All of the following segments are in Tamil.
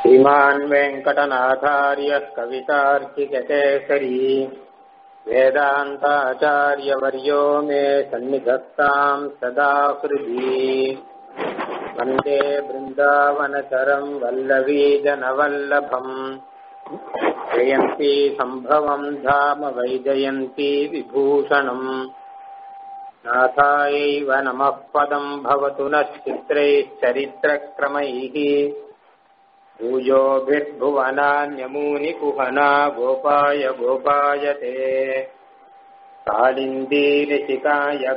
श्रीमान् वेङ्कटनाथार्यः कवितार्किककेसरी वेदान्ताचार्यवर्यो मे सन्निधत्ताम् सदा हृदि वन्दे बृन्दावनचरम् वल्लवीजनवल्लभम् जयन्ती सम्भवम् धाम वैजयन्ती विभूषणम् नाथायैव नमः पदम् भवतु नः चित्रैश्चरित्रक्रमैः भूयोभिर्भुवनान्यमूनि कुहना गोपाय गोपाय ते कालिन्दीनिशिकाय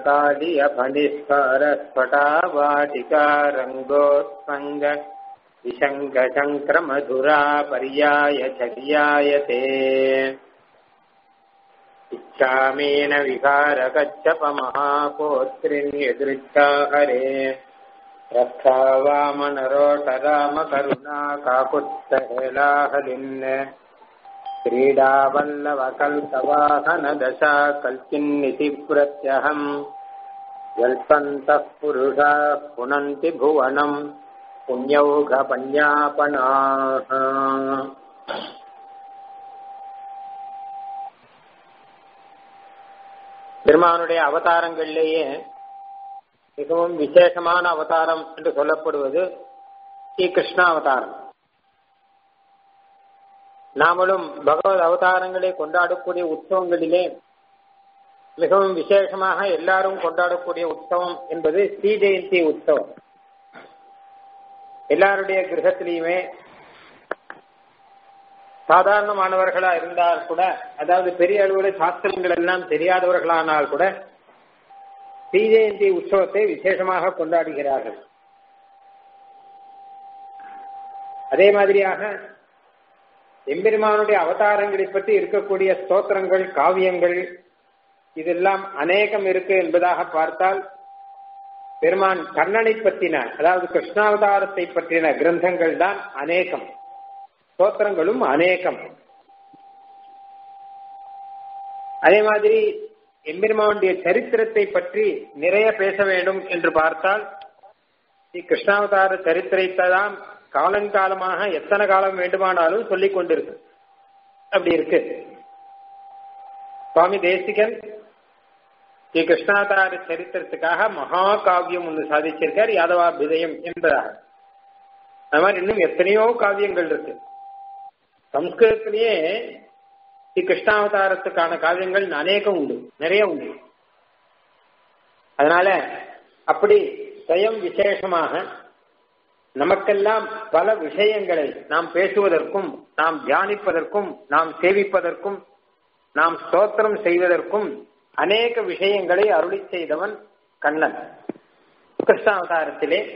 कालियफणिस्फरस्फटावाटिका रङ्गोत्सङ्ग विशङ्कशङ्क्रमधुरा पर्याय चर्याय ते इच्छामेन विकारकच्छपमहापोत्रिण्यदृच्छा हरे रक्षावामनरोटरामकरुणा काकुत्सहेलाहलिन् क्रीडावल्लवकल्पवाहनदशा कल्किन्निति प्रत्यहम् जल्पन्तः पुरुषाः पुनन्ति भुवनम् पुण्यौघपन्यापणाः பெருமானுடைய அவதாரங்களிலேயே மிகவும் விசேஷமான அவதாரம் என்று சொல்லப்படுவது ஸ்ரீ கிருஷ்ண அவதாரம் நாமளும் பகவத் அவதாரங்களை கொண்டாடக்கூடிய உற்சவங்களிலே மிகவும் விசேஷமாக எல்லாரும் கொண்டாடக்கூடிய உற்சவம் என்பது ஸ்ரீ ஜெயந்தி உற்சவம் எல்லாருடைய கிரகத்திலையுமே சாதாரணமானவர்களா இருந்தால் கூட அதாவது பெரிய அளவில் சாஸ்திரங்கள் எல்லாம் தெரியாதவர்களானால் கூட ஸ்ரீ ஜெயந்தி உற்சவத்தை விசேஷமாக கொண்டாடுகிறார்கள் அதே மாதிரியாக எம்பெருமானுடைய அவதாரங்களை பற்றி இருக்கக்கூடிய ஸ்தோத்திரங்கள் காவியங்கள் இதெல்லாம் அநேகம் இருக்கு என்பதாக பார்த்தால் பெருமான் கண்ணனை பற்றின அதாவது கிருஷ்ணாவதாரத்தை பற்றின கிரந்தங்கள் தான் அநேகம் ஸ்தோத்திரங்களும் அநேகம் அதே மாதிரி எம்பெருமானுடைய சரித்திரத்தை பற்றி நிறைய பேச வேண்டும் என்று பார்த்தால் ஸ்ரீ கிருஷ்ணாவதார சரித்திரத்தை தான் காலங்காலமாக எத்தனை காலம் வேண்டுமானாலும் சொல்லிக் கொண்டிருக்கு அப்படி இருக்கு சுவாமி தேசிகன் ஸ்ரீ கிருஷ்ணாவதார சரித்திரத்துக்காக மகா காவியம் ஒன்று சாதிச்சிருக்கார் யாதவாபிதயம் என்பதாக அது மாதிரி இன்னும் எத்தனையோ காவியங்கள் இருக்கு சம்ஸ்கிருதத்திலேயே ஸ்ரீ கிருஷ்ணாவதாரத்துக்கான காவியங்கள் அநேகம் உண்டு நிறைய உண்டு அதனால அப்படி ஸ்வயம் விசேஷமாக நமக்கெல்லாம் பல விஷயங்களை நாம் பேசுவதற்கும் நாம் தியானிப்பதற்கும் நாம் சேவிப்பதற்கும் நாம் ஸ்தோத்திரம் செய்வதற்கும் அநேக விஷயங்களை அருளி செய்தவன் கண்ணன் கிருஷ்ணாவதாரத்திலே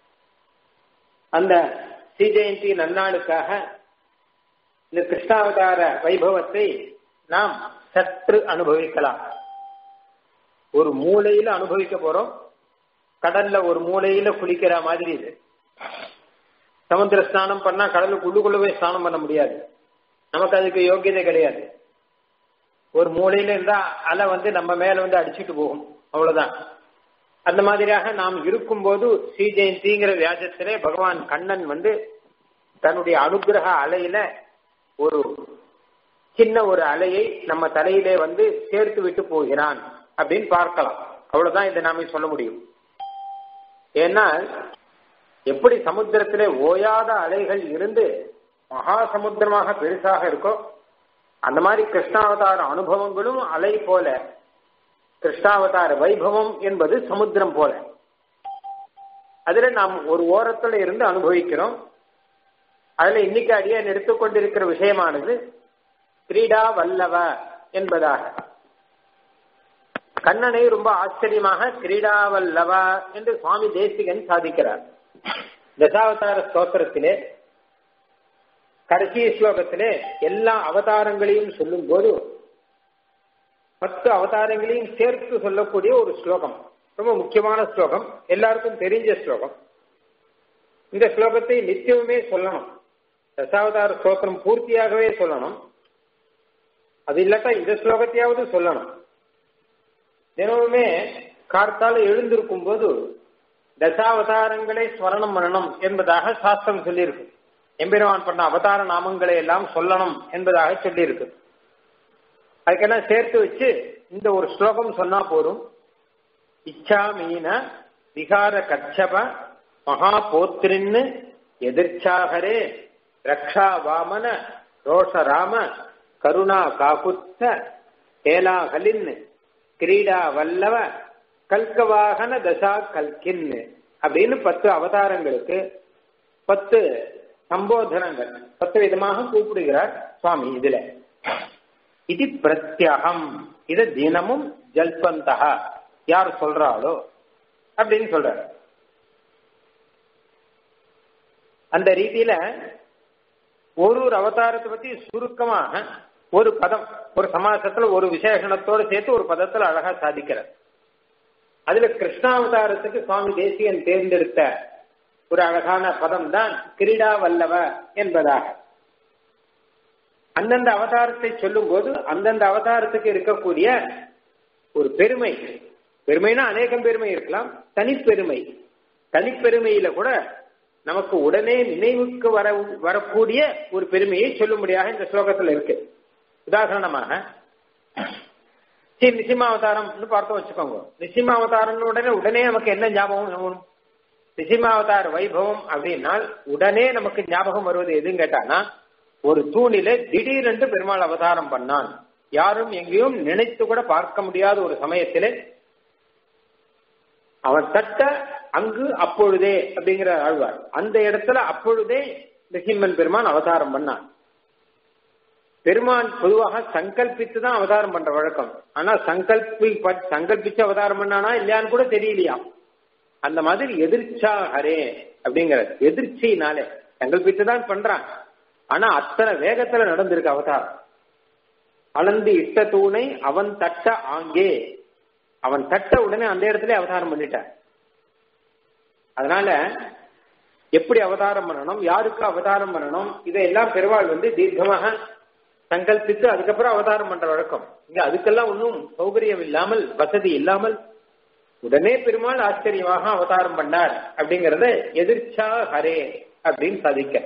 அந்த ஸ்ரீ ஜெயந்தி நன்னாளுக்காக இந்த கிருஷ்ணாவதார வைபவத்தை நாம் சற்று அனுபவிக்கலாம் ஒரு மூலையில அனுபவிக்க போறோம் கடல்ல ஒரு மூலையில குளிக்கிற மாதிரி இது சமுத்திர ஸ்நானம் பண்ணா கடலுக்கு உள்ளுக்குள்ளவே ஸ்நானம் பண்ண முடியாது நமக்கு அதுக்கு யோகியதை கிடையாது ஒரு மூலையில இருந்தா அலை வந்து நம்ம மேல வந்து அடிச்சுட்டு போகும் அவ்வளவுதான் அந்த மாதிரியாக நாம் இருக்கும்போது ஸ்ரீ ஜெயந்திங்கிற வியாஜத்திலே பகவான் கண்ணன் வந்து தன்னுடைய அனுகிரக அலையில ஒரு சின்ன ஒரு அலையை நம்ம தலையிலே வந்து சேர்த்து விட்டு போகிறான் அப்படின்னு பார்க்கலாம் அவ்வளவுதான் இதை நாம சொல்ல முடியும் ஏன்னா எப்படி சமுத்திரத்திலே ஓயாத அலைகள் இருந்து மகா சமுத்திரமாக பெருசாக இருக்கோ அந்த மாதிரி கிருஷ்ணாவதார அனுபவங்களும் அலை போல கிருஷ்ணாவதார வைபவம் என்பது சமுத்திரம் போல அதுல நாம் ஒரு ஓரத்துல இருந்து அனுபவிக்கிறோம் அதுல இன்னைக்கு அடியே எடுத்துக்கொண்டிருக்கிற விஷயமானது கிரீடா வல்லவ என்பதாக கண்ணனை ரொம்ப ஆச்சரியமாக கிரீடா வல்லவ என்று சுவாமி தேசிகன் சாதிக்கிறார் தசாவதார ஸ்தோத்திரத்திலே கடைசி ஸ்லோகத்திலே எல்லா அவதாரங்களையும் சொல்லும் போது பத்து அவதாரங்களையும் சேர்த்து சொல்லக்கூடிய ஒரு ஸ்லோகம் ரொம்ப முக்கியமான ஸ்லோகம் எல்லாருக்கும் தெரிஞ்ச ஸ்லோகம் இந்த ஸ்லோகத்தை நித்தியமே சொல்லணும் தசாவதார ஸ்லோகம் பூர்த்தியாகவே சொல்லணும் அது இல்லாட்டா இந்த ஸ்லோகத்தையாவது சொல்லணும் தினமுமே கார்த்தால எழுந்திருக்கும் போது தசாவதாரங்களை ஸ்மரணம் பண்ணணும் என்பதாக சாஸ்திரம் சொல்லியிருக்கு எம்பெருமான் பண்ண அவதார நாமங்களை எல்லாம் சொல்லணும் என்பதாக சொல்லி இருக்கு அதுக்கெல்லாம் சேர்த்து வச்சு இந்த ஒரு ஸ்லோகம் சொன்னா போதும் இச்சா மீன விகார கச்சப மகா போத்திரின்னு எதிர்ச்சாகரே ரக்ஷா வாமன ரோஷராம கருணா காகுத்த ஏலாகலின் கிரீடா வல்லவ கல்கவாகன தசா கல்கின் அப்படின்னு பத்து அவதாரங்களுக்கு பத்து சம்போதனங்கள் பத்து விதமாக கூப்பிடுகிறார் சுவாமி இதுல இது பிரத்யகம் இது தினமும் ஜல்பந்தகா யார் சொல்றாளோ அப்படின்னு சொல்றாரு அந்த ரீதியில ஒரு ஒரு அவதாரத்தை பத்தி சுருக்கமாக ஒரு பதம் ஒரு சமாசத்துல ஒரு விசேஷணத்தோடு சேர்த்து ஒரு பதத்துல அழகா சாதிக்கிறார் அதுல கிருஷ்ணாவதாரத்துக்கு சுவாமி தேசியன் தேர்ந்தெடுத்த ஒரு அழகான பதம் தான் கிரீடா வல்லவ என்பதாக அந்தந்த அவதாரத்தை சொல்லும் போது அந்தந்த அவதாரத்துக்கு இருக்கக்கூடிய ஒரு பெருமை பெருமைனா அநேகம் பெருமை இருக்கலாம் தனிப்பெருமை தனிப்பெருமையில கூட நமக்கு உடனே நினைவுக்கு வர வரக்கூடிய ஒரு பெருமையை சொல்லும்படியாக இந்த ஸ்லோகத்தில் இருக்கு உதாரணமாக சரி நிசிமாவதாரம்னு பார்த்தோம் வச்சுக்கோங்க நிசிமாவதாரம்னு உடனே உடனே நமக்கு என்ன ஞாபகம் வரும் நிசிமாவதார வைபவம் அப்படின்னால் உடனே நமக்கு ஞாபகம் வருவது எதுன்னு கேட்டானா ஒரு தூணில திடீரென்று பெருமாள் அவதாரம் பண்ணான் யாரும் எங்கேயும் நினைத்து கூட பார்க்க முடியாத ஒரு சமயத்திலே அவன் தட்ட அங்கு அப்பொழுதே அப்படிங்கிற ஆழ்வார் அந்த இடத்துல அப்பொழுதே நிசிம்மன் பெருமான் அவதாரம் பண்ணான் பெருமான் பொதுவாக சங்கல்பித்து தான் அவதாரம் பண்ற வழக்கம் ஆனா சங்கல்பி சங்கல்பிச்சு அவதாரம் பண்ணானா இல்லையான்னு கூட தெரியலையா அந்த மாதிரி எதிர்ச்சா ஹரே அப்படிங்கிறது எதிர்ச்சினாலே சங்கல்பித்து தான் பண்றான் ஆனா அத்தனை வேகத்துல நடந்திருக்கு அவதாரம் அளந்து இட்ட தூணை அவன் தட்ட ஆங்கே அவன் தட்ட உடனே அந்த இடத்துல அவதாரம் பண்ணிட்டான் அதனால எப்படி அவதாரம் பண்ணணும் யாருக்கு அவதாரம் பண்ணணும் இதையெல்லாம் பெருவாள் வந்து தீர்க்கமாக சங்கல்பித்து அதுக்கப்புறம் அவதாரம் பண்ற வழக்கம் இங்க அதுக்கெல்லாம் ஒன்றும் சௌகரியம் இல்லாமல் வசதி இல்லாமல் உடனே பெருமாள் ஆச்சரியமாக அவதாரம் பண்ணார் அப்படிங்கறத எதிர்ச்சா ஹரே அப்படின்னு சாதிக்க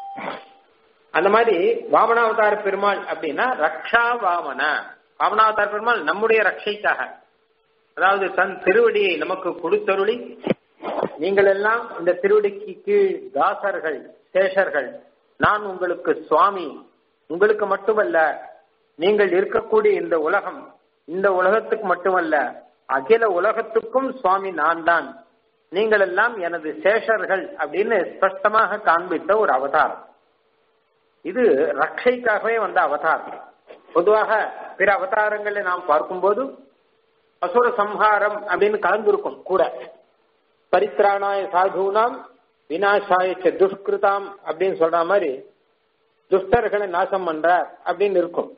அந்த மாதிரி வாமனாவதார பெருமாள் அப்படின்னா ரக்ஷா வாமன வாமனாவதார பெருமாள் நம்முடைய ரட்சைக்காக அதாவது தன் திருவடியை நமக்கு கொடுத்தருளி நீங்கள் எல்லாம் இந்த திருவடிக்கு கீழ் தாசர்கள் சேஷர்கள் நான் உங்களுக்கு சுவாமி உங்களுக்கு மட்டுமல்ல நீங்கள் இருக்கக்கூடிய இந்த உலகம் இந்த உலகத்துக்கு மட்டுமல்ல அகில உலகத்துக்கும் சுவாமி நான் தான் நீங்கள் எல்லாம் எனது சேஷர்கள் அப்படின்னு ஸ்பஷ்டமாக காண்பித்த ஒரு அவதாரம் இது ரட்சைக்காகவே வந்த அவதாரம் பொதுவாக பிற அவதாரங்களை நாம் பார்க்கும்போது அசுர சம்ஹாரம் அப்படின்னு கலந்திருக்கும் கூட பரித்ராணாய சாதுனாம் வினாசாய துஷ்கிருதாம் அப்படின்னு சொல்ற மாதிரி துஷ்டர்களை நாசம் பண்றார் அப்படின்னு இருக்கும்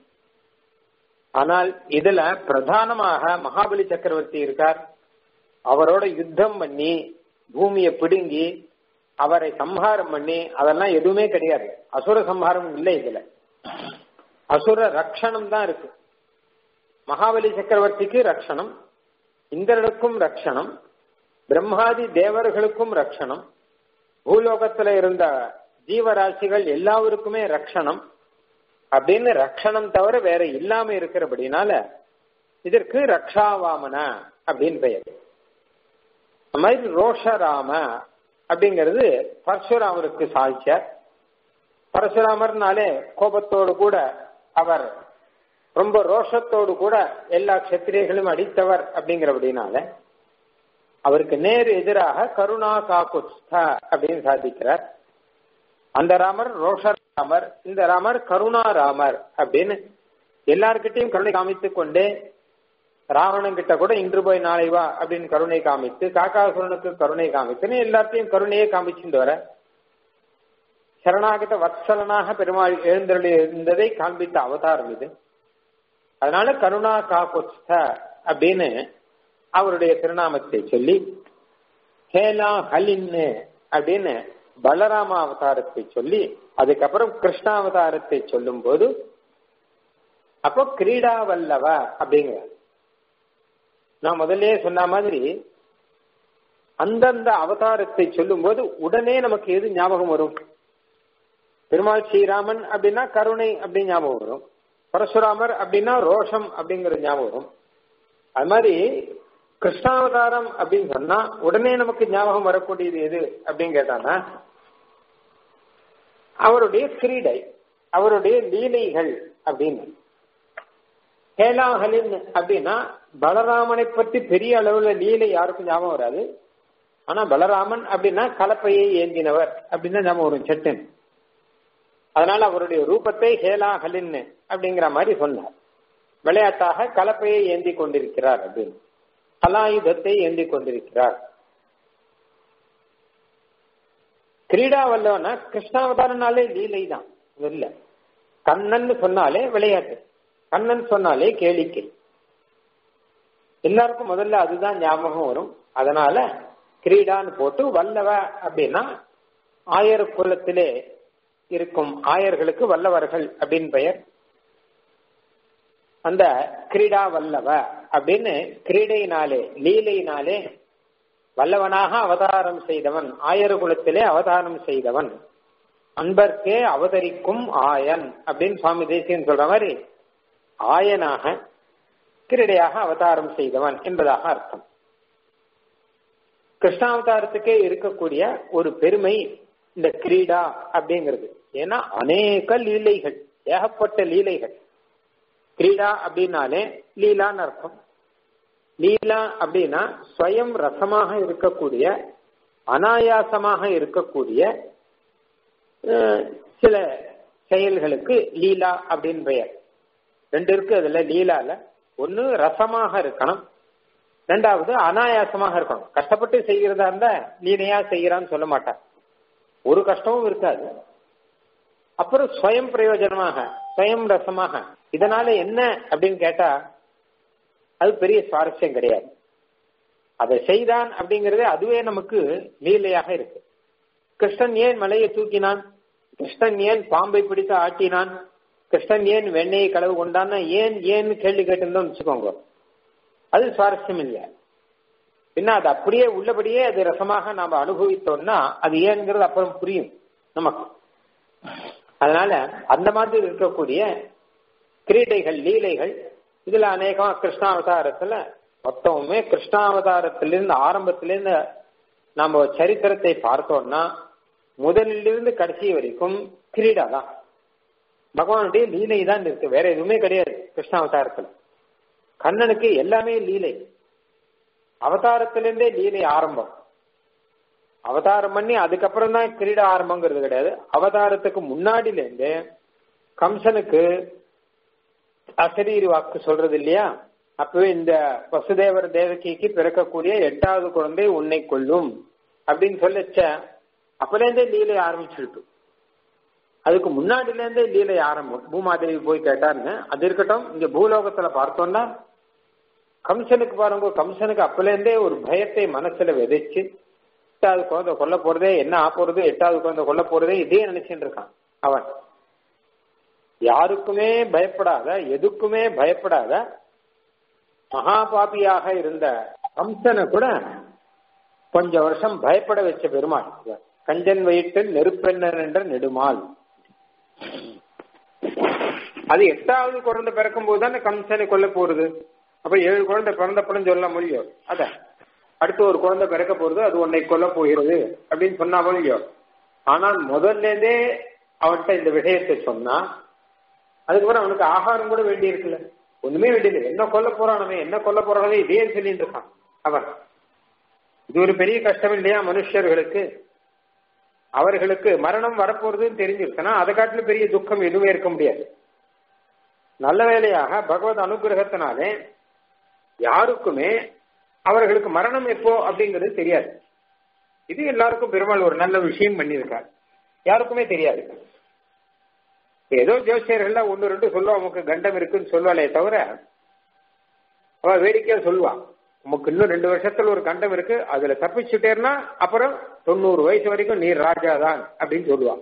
ஆனால் இதுல பிரதானமாக மகாபலி சக்கரவர்த்தி இருக்கார் அவரோட யுத்தம் பண்ணி பூமியை பிடுங்கி அவரை சம்ஹாரம் பண்ணி அதெல்லாம் எதுவுமே கிடையாது அசுர சம்ஹாரம் இல்லை இதுல அசுர ரக்ஷணம் தான் இருக்கு மகாபலி சக்கரவர்த்திக்கு ரக்ஷணம் இந்திரனுக்கும் ரக்ஷணம் பிரம்மாதி தேவர்களுக்கும் ரக்ஷணம் பூலோகத்துல இருந்த ஜீவராசிகள் எல்லாருக்குமே ரக்ஷணம் அப்படின்னு ரக்ஷணம் தவிர வேற இல்லாம இருக்கிறபடினால இதற்கு ரக்ஷாவாமன அப்படின்னு பெயர் அந்த மாதிரி ரோஷராம அப்படிங்கிறது பரசுராமருக்கு சாட்சியார் பரசுராமர்னாலே கோபத்தோடு கூட அவர் ரொம்ப ரோஷத்தோடு கூட எல்லா கஷத்திரியர்களும் அடித்தவர் அப்படிங்கிறபடினால அவருக்கு நேர் எதிராக கருணா காக்குஸ்த அப்படின்னு சாதிக்கிறார் அந்த ராமர் ரோஷராமர் இந்த ராமர் கருணாராமர் அப்படின்னு எல்லார்கிட்டையும் கருணை காமித்துக் கொண்டே ராவணன் கிட்ட கூட இன்று போய் நாளை வா அப்படின்னு கருணை காமித்து காக்காசுரனுக்கு கருணை காமித்துன்னு எல்லாத்தையும் கருணையே காமிச்சுட்டு வர சரணாகத வத்சலனாக பெருமாள் எழுந்தருளி இருந்ததை காண்பித்த அவதாரம் இது அதனால கருணா காக்குஸ்த அப்படின்னு அவருடைய திருநாமத்தை சொல்லி ஹேலா ஹலின்னு அப்படின்னு பலராம அவதாரத்தை சொல்லி அதுக்கப்புறம் கிருஷ்ணாவதாரத்தை சொல்லும் போது அப்போ கிரீடா வல்லவ அப்படிங்கிற நான் முதல்ல சொன்ன மாதிரி அந்தந்த அவதாரத்தை சொல்லும் போது உடனே நமக்கு எது ஞாபகம் வரும் பெருமாள் ஸ்ரீராமன் அப்படின்னா கருணை அப்படின்னு ஞாபகம் வரும் பரசுராமர் அப்படின்னா ரோஷம் அப்படிங்கிற ஞாபகம் வரும் அது மாதிரி கிருஷ்ணாவதாரம் அப்படின்னு சொன்னா உடனே நமக்கு ஞாபகம் வரக்கூடியது எது அப்படின்னு கேட்டானா அவருடைய கிரீடை அவருடைய லீலைகள் அப்படின்னு ஹேலாஹலின் அப்படின்னா பலராமனை பற்றி பெரிய அளவுல லீலை யாருக்கும் ஞாபகம் வராது ஆனா பலராமன் அப்படின்னா கலப்பையை ஏந்தினவர் அப்படின்னு ஞாபகம் வரும் சட்டன் அதனால அவருடைய ரூபத்தை ஹேலாஹலின் அப்படிங்கிற மாதிரி சொன்னார் விளையாட்டாக கலப்பையை ஏந்தி கொண்டிருக்கிறார் அப்படின்னு கலாயுதத்தை ஏந்தி கொண்டிருக்கிறார் கிரீடா வல்லவனா கிருஷ்ணாவதாரனாலே லீலை தான் இல்ல கண்ணன் சொன்னாலே விளையாட்டு கண்ணன் சொன்னாலே கேளிக்கை எல்லாருக்கும் முதல்ல அதுதான் ஞாபகம் வரும் அதனால கிரீடான்னு போட்டு வல்லவ அப்படின்னா ஆயர் குலத்திலே இருக்கும் ஆயர்களுக்கு வல்லவர்கள் அப்படின்னு பெயர் அந்த கிரீடா வல்லவ அப்படின்னு கிரீடையினாலே லீலையினாலே வல்லவனாக அவதாரம் செய்தவன் ஆயர் குலத்திலே அவதாரம் செய்தவன் அன்பர்க்கே அவதரிக்கும் ஆயன் அப்படின்னு சுவாமி தேசியன் சொல்ற மாதிரி ஆயனாக கிரீடையாக அவதாரம் செய்தவன் என்பதாக அர்த்தம் கிருஷ்ணாவதாரத்துக்கே இருக்கக்கூடிய ஒரு பெருமை இந்த கிரீடா அப்படிங்கிறது ஏன்னா அநேக லீலைகள் ஏகப்பட்ட லீலைகள் கிரீடா அப்படின்னாலே லீலான்னு அர்த்தம் லீலா அப்படின்னா ஸ்வயம் ரசமாக இருக்கக்கூடிய அனாயாசமாக இருக்கக்கூடிய சில செயல்களுக்கு லீலா அப்படின்னு பெயர் ரெண்டு இருக்கு அதுல லீலால ஒன்னு ரசமாக இருக்கணும் ரெண்டாவது அனாயாசமாக இருக்கணும் கஷ்டப்பட்டு செய்கிறதா இருந்தா லீலையா செய்யறான்னு சொல்ல மாட்டார் ஒரு கஷ்டமும் இருக்காது அப்புறம் ஸ்வயம் பிரயோஜனமாக ஸ்வயம் ரசமாக இதனால என்ன அப்படின்னு கேட்டா அது பெரிய சுவாரஸ்யம் கிடையாது அதை செய்தான் அப்படிங்கறதே அதுவே நமக்கு லீலையாக இருக்கு கிருஷ்ணன் ஏன் மலையை தூக்கினான் கிருஷ்ணன் ஏன் பாம்பை பிடித்து ஆட்டினான் கிருஷ்ணன் ஏன் வெண்ணையை களவு கொண்டான்னா ஏன் ஏன் கேள்வி கேட்டிருந்தோம் வச்சுக்கோங்க அது சுவாரஸ்யம் இல்லை பின்ன அது அப்படியே உள்ளபடியே அது ரசமாக நாம அனுபவித்தோம்னா அது ஏன்ங்கிறது அப்புறம் புரியும் நமக்கு அதனால அந்த மாதிரி இருக்கக்கூடிய கிரீடைகள் லீலைகள் இதுல அநேகமா கிருஷ்ணாவதாரத்துல மொத்தமுமே கிருஷ்ணாவதாரத்திலிருந்து ஆரம்பத்திலிருந்து நம்ம சரித்திரத்தை பார்த்தோம்னா முதலிலிருந்து கடைசி வரைக்கும் கிரீடா தான் பகவானுடைய லீலை தான் இருக்கு வேற எதுவுமே கிடையாது கிருஷ்ணாவதாரத்துல கண்ணனுக்கு எல்லாமே லீலை அவதாரத்திலிருந்தே லீலை ஆரம்பம் அவதாரம் பண்ணி அதுக்கப்புறம் தான் கிரீட ஆரம்பங்கிறது கிடையாது அவதாரத்துக்கு முன்னாடில இருந்து கம்சனுக்கு அசரீரி வாக்கு சொல்றது இல்லையா அப்பவே இந்த வசுதேவர் தேவகிக்கு பிறக்கக்கூடிய எட்டாவது குழந்தை உன்னை கொள்ளும் அப்படின்னு சொல்லச்ச அப்பலேருந்தே லீலை ஆரம்பிச்சுட்டு அதுக்கு முன்னாடில இருந்தே லீலை ஆரம்பம் பூமாதேவி போய் கேட்டாருன்னு அது இருக்கட்டும் இங்க பூலோகத்துல பார்த்தோம்னா கம்சனுக்கு பாருங்க கம்சனுக்கு அப்பலேருந்தே ஒரு பயத்தை மனசுல விதைச்சு எட்டாவது குழந்தை கொல்ல போறதே என்ன ஆ போறது எட்டாவது குழந்தை கொல்ல போறதே இதே நினைச்சுட்டு இருக்கான் அவன் யாருக்குமே பயப்படாத எதுக்குமே பயப்படாத மகாபாபியாக இருந்த கம்சனை கூட கொஞ்ச வருஷம் பயப்பட வச்ச பெருமாள் கஞ்சன் வயிற்றில் நெருப்பெண்ணர் என்ற நெடுமாள் அது எட்டாவது குழந்தை பிறக்கும் போது தானே கம்சனை கொல்ல போறது அப்ப ஏழு குழந்தை பிறந்தப்படும் சொல்ல முடியும் அத அடுத்து ஒரு குழந்தை பிறக்க போறது அது உன்னை கொல்ல போகிறது அப்படின்னு சொன்னா முடியும் ஆனால் முதல்ல இருந்தே அவன்கிட்ட இந்த விஷயத்தை சொன்னா அதுக்கப்புறம் அவனுக்கு ஆகாரம் கூட வேண்டி இருக்குல்ல ஒண்ணுமே வேண்டியது என்ன கொல்ல போறானவே என்ன கொல்ல போறானவே இதே சொல்லிட்டு இருக்கான் அவன் இது ஒரு பெரிய கஷ்டம் இல்லையா மனுஷர்களுக்கு அவர்களுக்கு மரணம் வரப்போறதுன்னு தெரிஞ்சிருச்சுன்னா அதை காட்டிலும் பெரிய துக்கம் எதுவுமே இருக்க முடியாது நல்ல வேலையாக பகவத் அனுகிரகத்தினாலே யாருக்குமே அவர்களுக்கு மரணம் எப்போ அப்படிங்கிறது தெரியாது இது எல்லாருக்கும் பெருமாள் ஒரு நல்ல விஷயம் பண்ணியிருக்கார் யாருக்குமே தெரியாது ஏதோ ஜோசியர்கள்ல ஒன்னு ரெண்டு சொல்லுவா உமக்கு கண்டம் இருக்குன்னு சொல்லுவாளே தவிர அவ வேடிக்கையா சொல்லுவா உமக்கு இன்னும் ரெண்டு வருஷத்துல ஒரு கண்டம் இருக்கு அதுல தப்பிச்சுட்டேன்னா அப்புறம் தொண்ணூறு வயசு வரைக்கும் நீர் ராஜா தான் அப்படின்னு சொல்லுவான்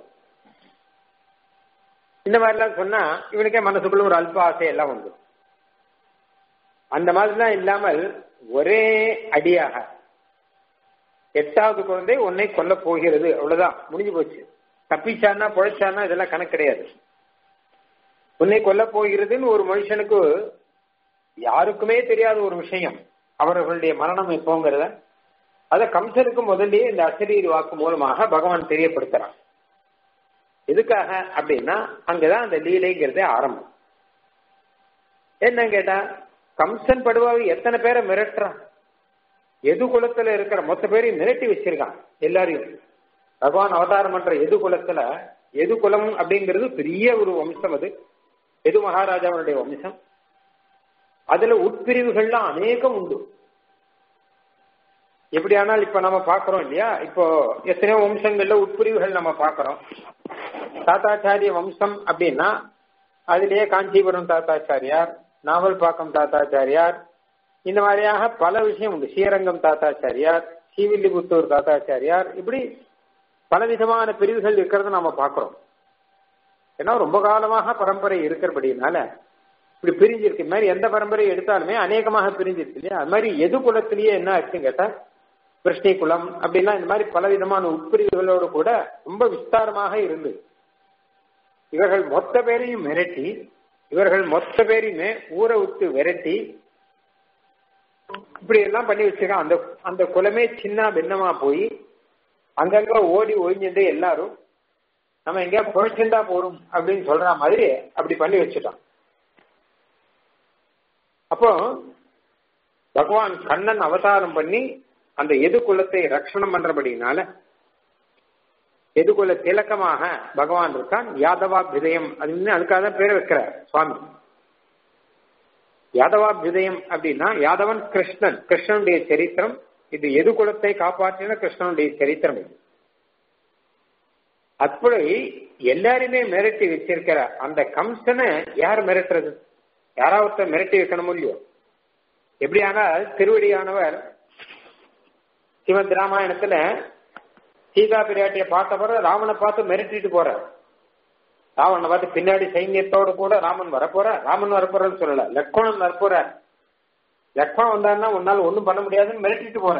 இந்த மாதிரிலாம் சொன்னா இவனுக்கே மனசுக்குள்ள ஒரு அல்ப ஆசை எல்லாம் வந்து அந்த மாதிரிலாம் இல்லாமல் ஒரே அடியாக எட்டாவது குழந்தை உன்னை கொல்ல போகிறது அவ்வளவுதான் முடிஞ்சு போச்சு தப்பிச்சான்னா பொழைச்சான்னா இதெல்லாம் கணக்கு கிடையாது உன்னை கொல்ல போகிறதுன்னு ஒரு மனுஷனுக்கு யாருக்குமே தெரியாத ஒரு விஷயம் அவர்களுடைய மரணம் எப்போங்கிறத அத கம்சனுக்கு முதல்லயே இந்த அசரீர் வாக்கு மூலமாக பகவான் தெரியப்படுத்துறான் எதுக்காக அப்படின்னா அங்கதான் அந்த லீலைங்கிறதே ஆரம்பம் என்ன கேட்டா கம்சன் படுவாவி எத்தனை பேரை மிரட்டுறான் எது குலத்துல இருக்கிற மொத்த பேரையும் மிரட்டி வச்சிருக்கான் எல்லாரையும் பகவான் அவதாரம் பண்ற எது குலத்துல எது குலம் அப்படிங்கிறது பெரிய ஒரு வம்சம் அது எது மகாராஜாவுடைய வம்சம் அதுல உட்பிரிவுகள்லாம் அநேகம் உண்டு எப்படியானால் இப்ப நம்ம பாக்குறோம் இல்லையா இப்போ எத்தனையோ வம்சங்கள்ல உட்பிரிவுகள் நம்ம பாக்குறோம் தாத்தாச்சாரிய வம்சம் அப்படின்னா அதுலயே காஞ்சிபுரம் தாத்தாச்சாரியார் நாவல்பாக்கம் தாத்தாச்சாரியார் இந்த மாதிரியாக பல விஷயம் உண்டு ஸ்ரீரங்கம் தாத்தாச்சாரியார் ஸ்ரீவில்லிபுத்தூர் தாத்தாச்சாரியார் இப்படி பலவிதமான பிரிவுகள் இருக்கிறத நாம பாக்குறோம் ஏன்னா ரொம்ப காலமாக பரம்பரை இருக்கிறபடினால இப்படி பிரிஞ்சிருக்கு இந்த மாதிரி எந்த பரம்பரை எடுத்தாலுமே அநேகமாக பிரிஞ்சிருக்கு இல்லையா அது மாதிரி எது குலத்திலேயே என்ன ஆச்சுன்னு கேட்டா கிருஷ்ணி குலம் அப்படின்னா இந்த மாதிரி பலவிதமான உட்பிரிவுகளோடு கூட ரொம்ப விஸ்தாரமாக இருந்து இவர்கள் மொத்த பேரையும் மிரட்டி இவர்கள் மொத்த பேரையுமே ஊரை விட்டு விரட்டி இப்படி எல்லாம் பண்ணி வச்சிருக்கான் அந்த அந்த குலமே சின்ன பின்னமா போய் அங்கங்க ஓடி ஒழிஞ்சுட்டு எல்லாரும் நம்ம எங்கேயா பொழைச்சுண்டா போறோம் அப்படின்னு சொல்ற மாதிரி அப்படி பண்ணி வச்சுட்டான் அப்போ பகவான் கண்ணன் அவதாரம் பண்ணி அந்த எது குலத்தை ரட்சணம் பண்றபடினால எதுகுல திலக்கமாக பகவான் இருக்கான் யாதவாபிதயம் அப்படின்னு அதுக்காக தான் பேர் வைக்கிறார் சுவாமி யாதவாபிதயம் அப்படின்னா யாதவன் கிருஷ்ணன் கிருஷ்ணனுடைய சரித்திரம் இது எது குலத்தை காப்பாற்றின கிருஷ்ணனுடைய சரித்திரம் இது அப்படி எல்லாருமே மிரட்டி வச்சிருக்கிற அந்த கம்சனை யார் மிரட்டுறது யாராவது மிரட்டி வைக்கணும் இல்லையோ எப்படியானால் திருவடியானவர் சிவத் ராமாயணத்துல சீதா பிராட்டிய பார்த்த பிறகு ராவனை பார்த்து மிரட்டிட்டு போறார் ராவனை பார்த்து பின்னாடி சைன்யத்தோடு கூட ராமன் வரப்போற ராமன் வரப்போறன்னு சொல்லல லக்ஷ்மணன் வரப்போற லக்ஷ்மணன் வந்தாருன்னா உன்னால ஒண்ணும் பண்ண முடியாதுன்னு மிரட்டிட்டு போற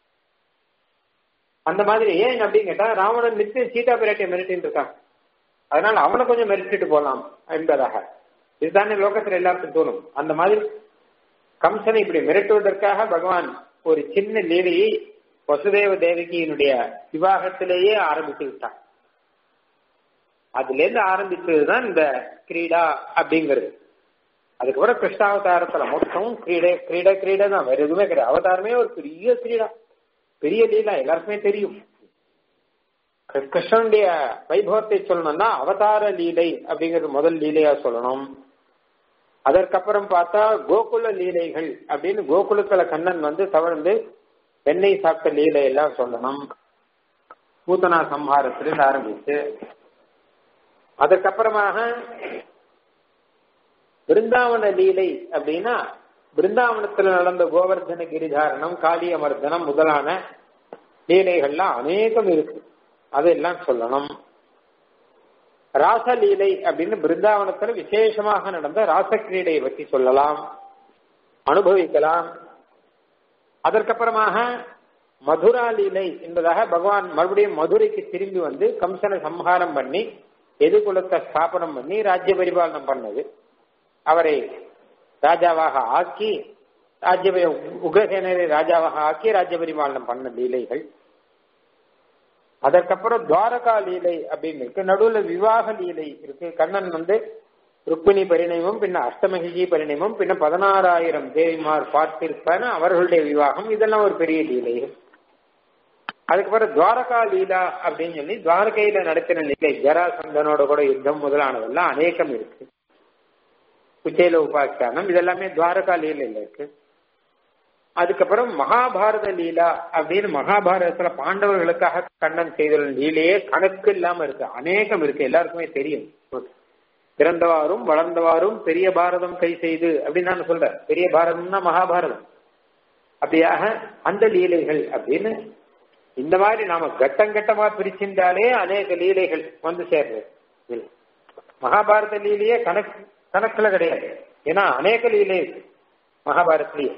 அந்த மாதிரி ஏன் அப்படின்னு கேட்டா ராவணன் நித்தியம் சீதா பிராட்டிய மிரட்டின்னு இருக்கான் அதனால அவனை கொஞ்சம் மிரட்டிட்டு போலாம் என்பதாக இதுதானே லோகத்துல எல்லாருக்கும் தோணும் அந்த மாதிரி கம்சனை இப்படி மிரட்டுவதற்காக பகவான் ஒரு சின்ன லீலையை வசுதேவ தேவகியினுடைய விவாகத்திலேயே ஆரம்பித்து விட்டான் அதுல இருந்து ஆரம்பித்ததுதான் இந்த கிரீடா அப்படிங்கிறது அதுக்கப்புறம் கிருஷ்ணாவதாரத்துல மொத்தம் கிரீடை கிரீடை கிரீடை தான் வேற எதுவுமே கிடையாது அவதாரமே ஒரு பெரிய கிரீடா பெரிய லீலா எல்லாருக்குமே தெரியும் கிருஷ்ணனுடைய வைபவத்தை சொல்லணும்னா அவதார லீலை அப்படிங்கிறது முதல் லீலையா சொல்லணும் அதற்கப்புறம் பார்த்தா கோகுல லீலைகள் அப்படின்னு கோகுலத்துல கண்ணன் வந்து தவழ்ந்து வெண்ணெய் சாப்பிட்ட லீலை எல்லாம் சொல்லணும் பூத்தனா சம்ஹாரத்திலிருந்து ஆரம்பிச்சு அதற்கப்புறமாக பிருந்தாவன லீலை அப்படின்னா பிருந்தாவனத்தில் நடந்த கோவர்தன கிரிதாரணம் காளி அமர்தனம் முதலான லீலைகள்லாம் அநேகம் இருக்கு அதெல்லாம் சொல்லணும் ராசலீலை அப்படின்னு பிருந்தாவனத்துல விசேஷமாக நடந்த ராசக்கிரீடையை பற்றி சொல்லலாம் அனுபவிக்கலாம் அதற்கப்புறமாக மதுரா லீலை என்பதாக பகவான் மறுபடியும் மதுரைக்கு திரும்பி வந்து கம்சனை சம்ஹாரம் பண்ணி எதுகுலத்தை ஸ்தாபனம் பண்ணி ராஜ்ய பரிபாலனம் பண்ணது அவரை ராஜாவாக ஆக்கி ராஜ்ய உக்ரசேனரை ராஜாவாக ஆக்கி ராஜ்ய பரிபாலனம் பண்ண லீலைகள் அதற்கப்புறம் துவாரகா லீலை அப்படின்னு இருக்கு நடுவுல விவாக லீலை இருக்கு கண்ணன் வந்து ருக்மிணி பரிணயமும் பின்ன அஷ்டமகிஜி பரிணயமும் பின்ன பதினாறாயிரம் தேவிமார் பார்த்திருப்பான அவர்களுடைய விவாகம் இதெல்லாம் ஒரு பெரிய லீலை அதுக்கப்புறம் துவாரகா லீலா அப்படின்னு சொல்லி துவாரகையில நடத்தின லீலை ஜராசந்தனோட கூட யுத்தம் முதலானதெல்லாம் அநேகம் இருக்கு குச்சேல உபாக்கியானம் இதெல்லாமே துவாரகா லீலையில இருக்கு அதுக்கப்புறம் மகாபாரத லீலா அப்படின்னு மகாபாரதத்துல பாண்டவர்களுக்காக கண்ணன் செய்துள்ள லீலையே கணக்கு இல்லாம இருக்கு அநேகம் இருக்கு எல்லாருக்குமே தெரியும் பிறந்தவாறும் வளர்ந்தவாறும் பெரிய பாரதம் கை செய்து அப்படின்னு நான் சொல்றேன் பெரிய பாரதம்னா மகாபாரதம் அப்படியாக அந்த லீலைகள் அப்படின்னு இந்த மாதிரி நாம கட்டம் கட்டமா பிரிச்சிருந்தாலே அநேக லீலைகள் வந்து சேர்றது மகாபாரத லீலையே கணக்கு கணக்குல கிடையாது ஏன்னா அநேக லீலை இருக்கு மகாபாரத்லயே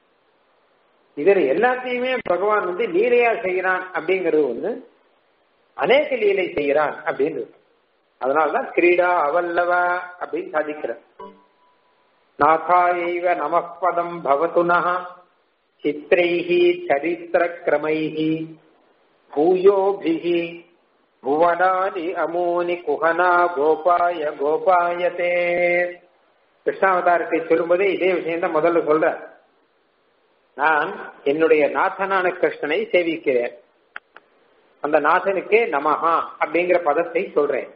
இதுல எல்லாத்தையுமே பகவான் வந்து லீலையா செய்யறான் அப்படிங்கிறது ஒண்ணு அநேக லீலை செய்கிறான் அப்படின்னு இருக்கு அதனால்தான் கிரீடா அவல்லவ அப்படின்னு சாதிக்கிறார் நாகாயைவ நமப்பதம் பவதுனா சித்திரைஹி சரித்திர கிரமைஹி பூயோபிஹி புவனானி அமோனி குஹனா கோபாய கோபாயதே கிருஷ்ணாவதாரத்தை சொல்லும்போதே இதே விஷயம் தான் முதல்ல சொல்ற நான் என்னுடைய நாதனான கிருஷ்ணனை சேவிக்கிறேன் அந்த நாதனுக்கே நமஹா அப்படிங்கிற பதத்தை சொல்றேன்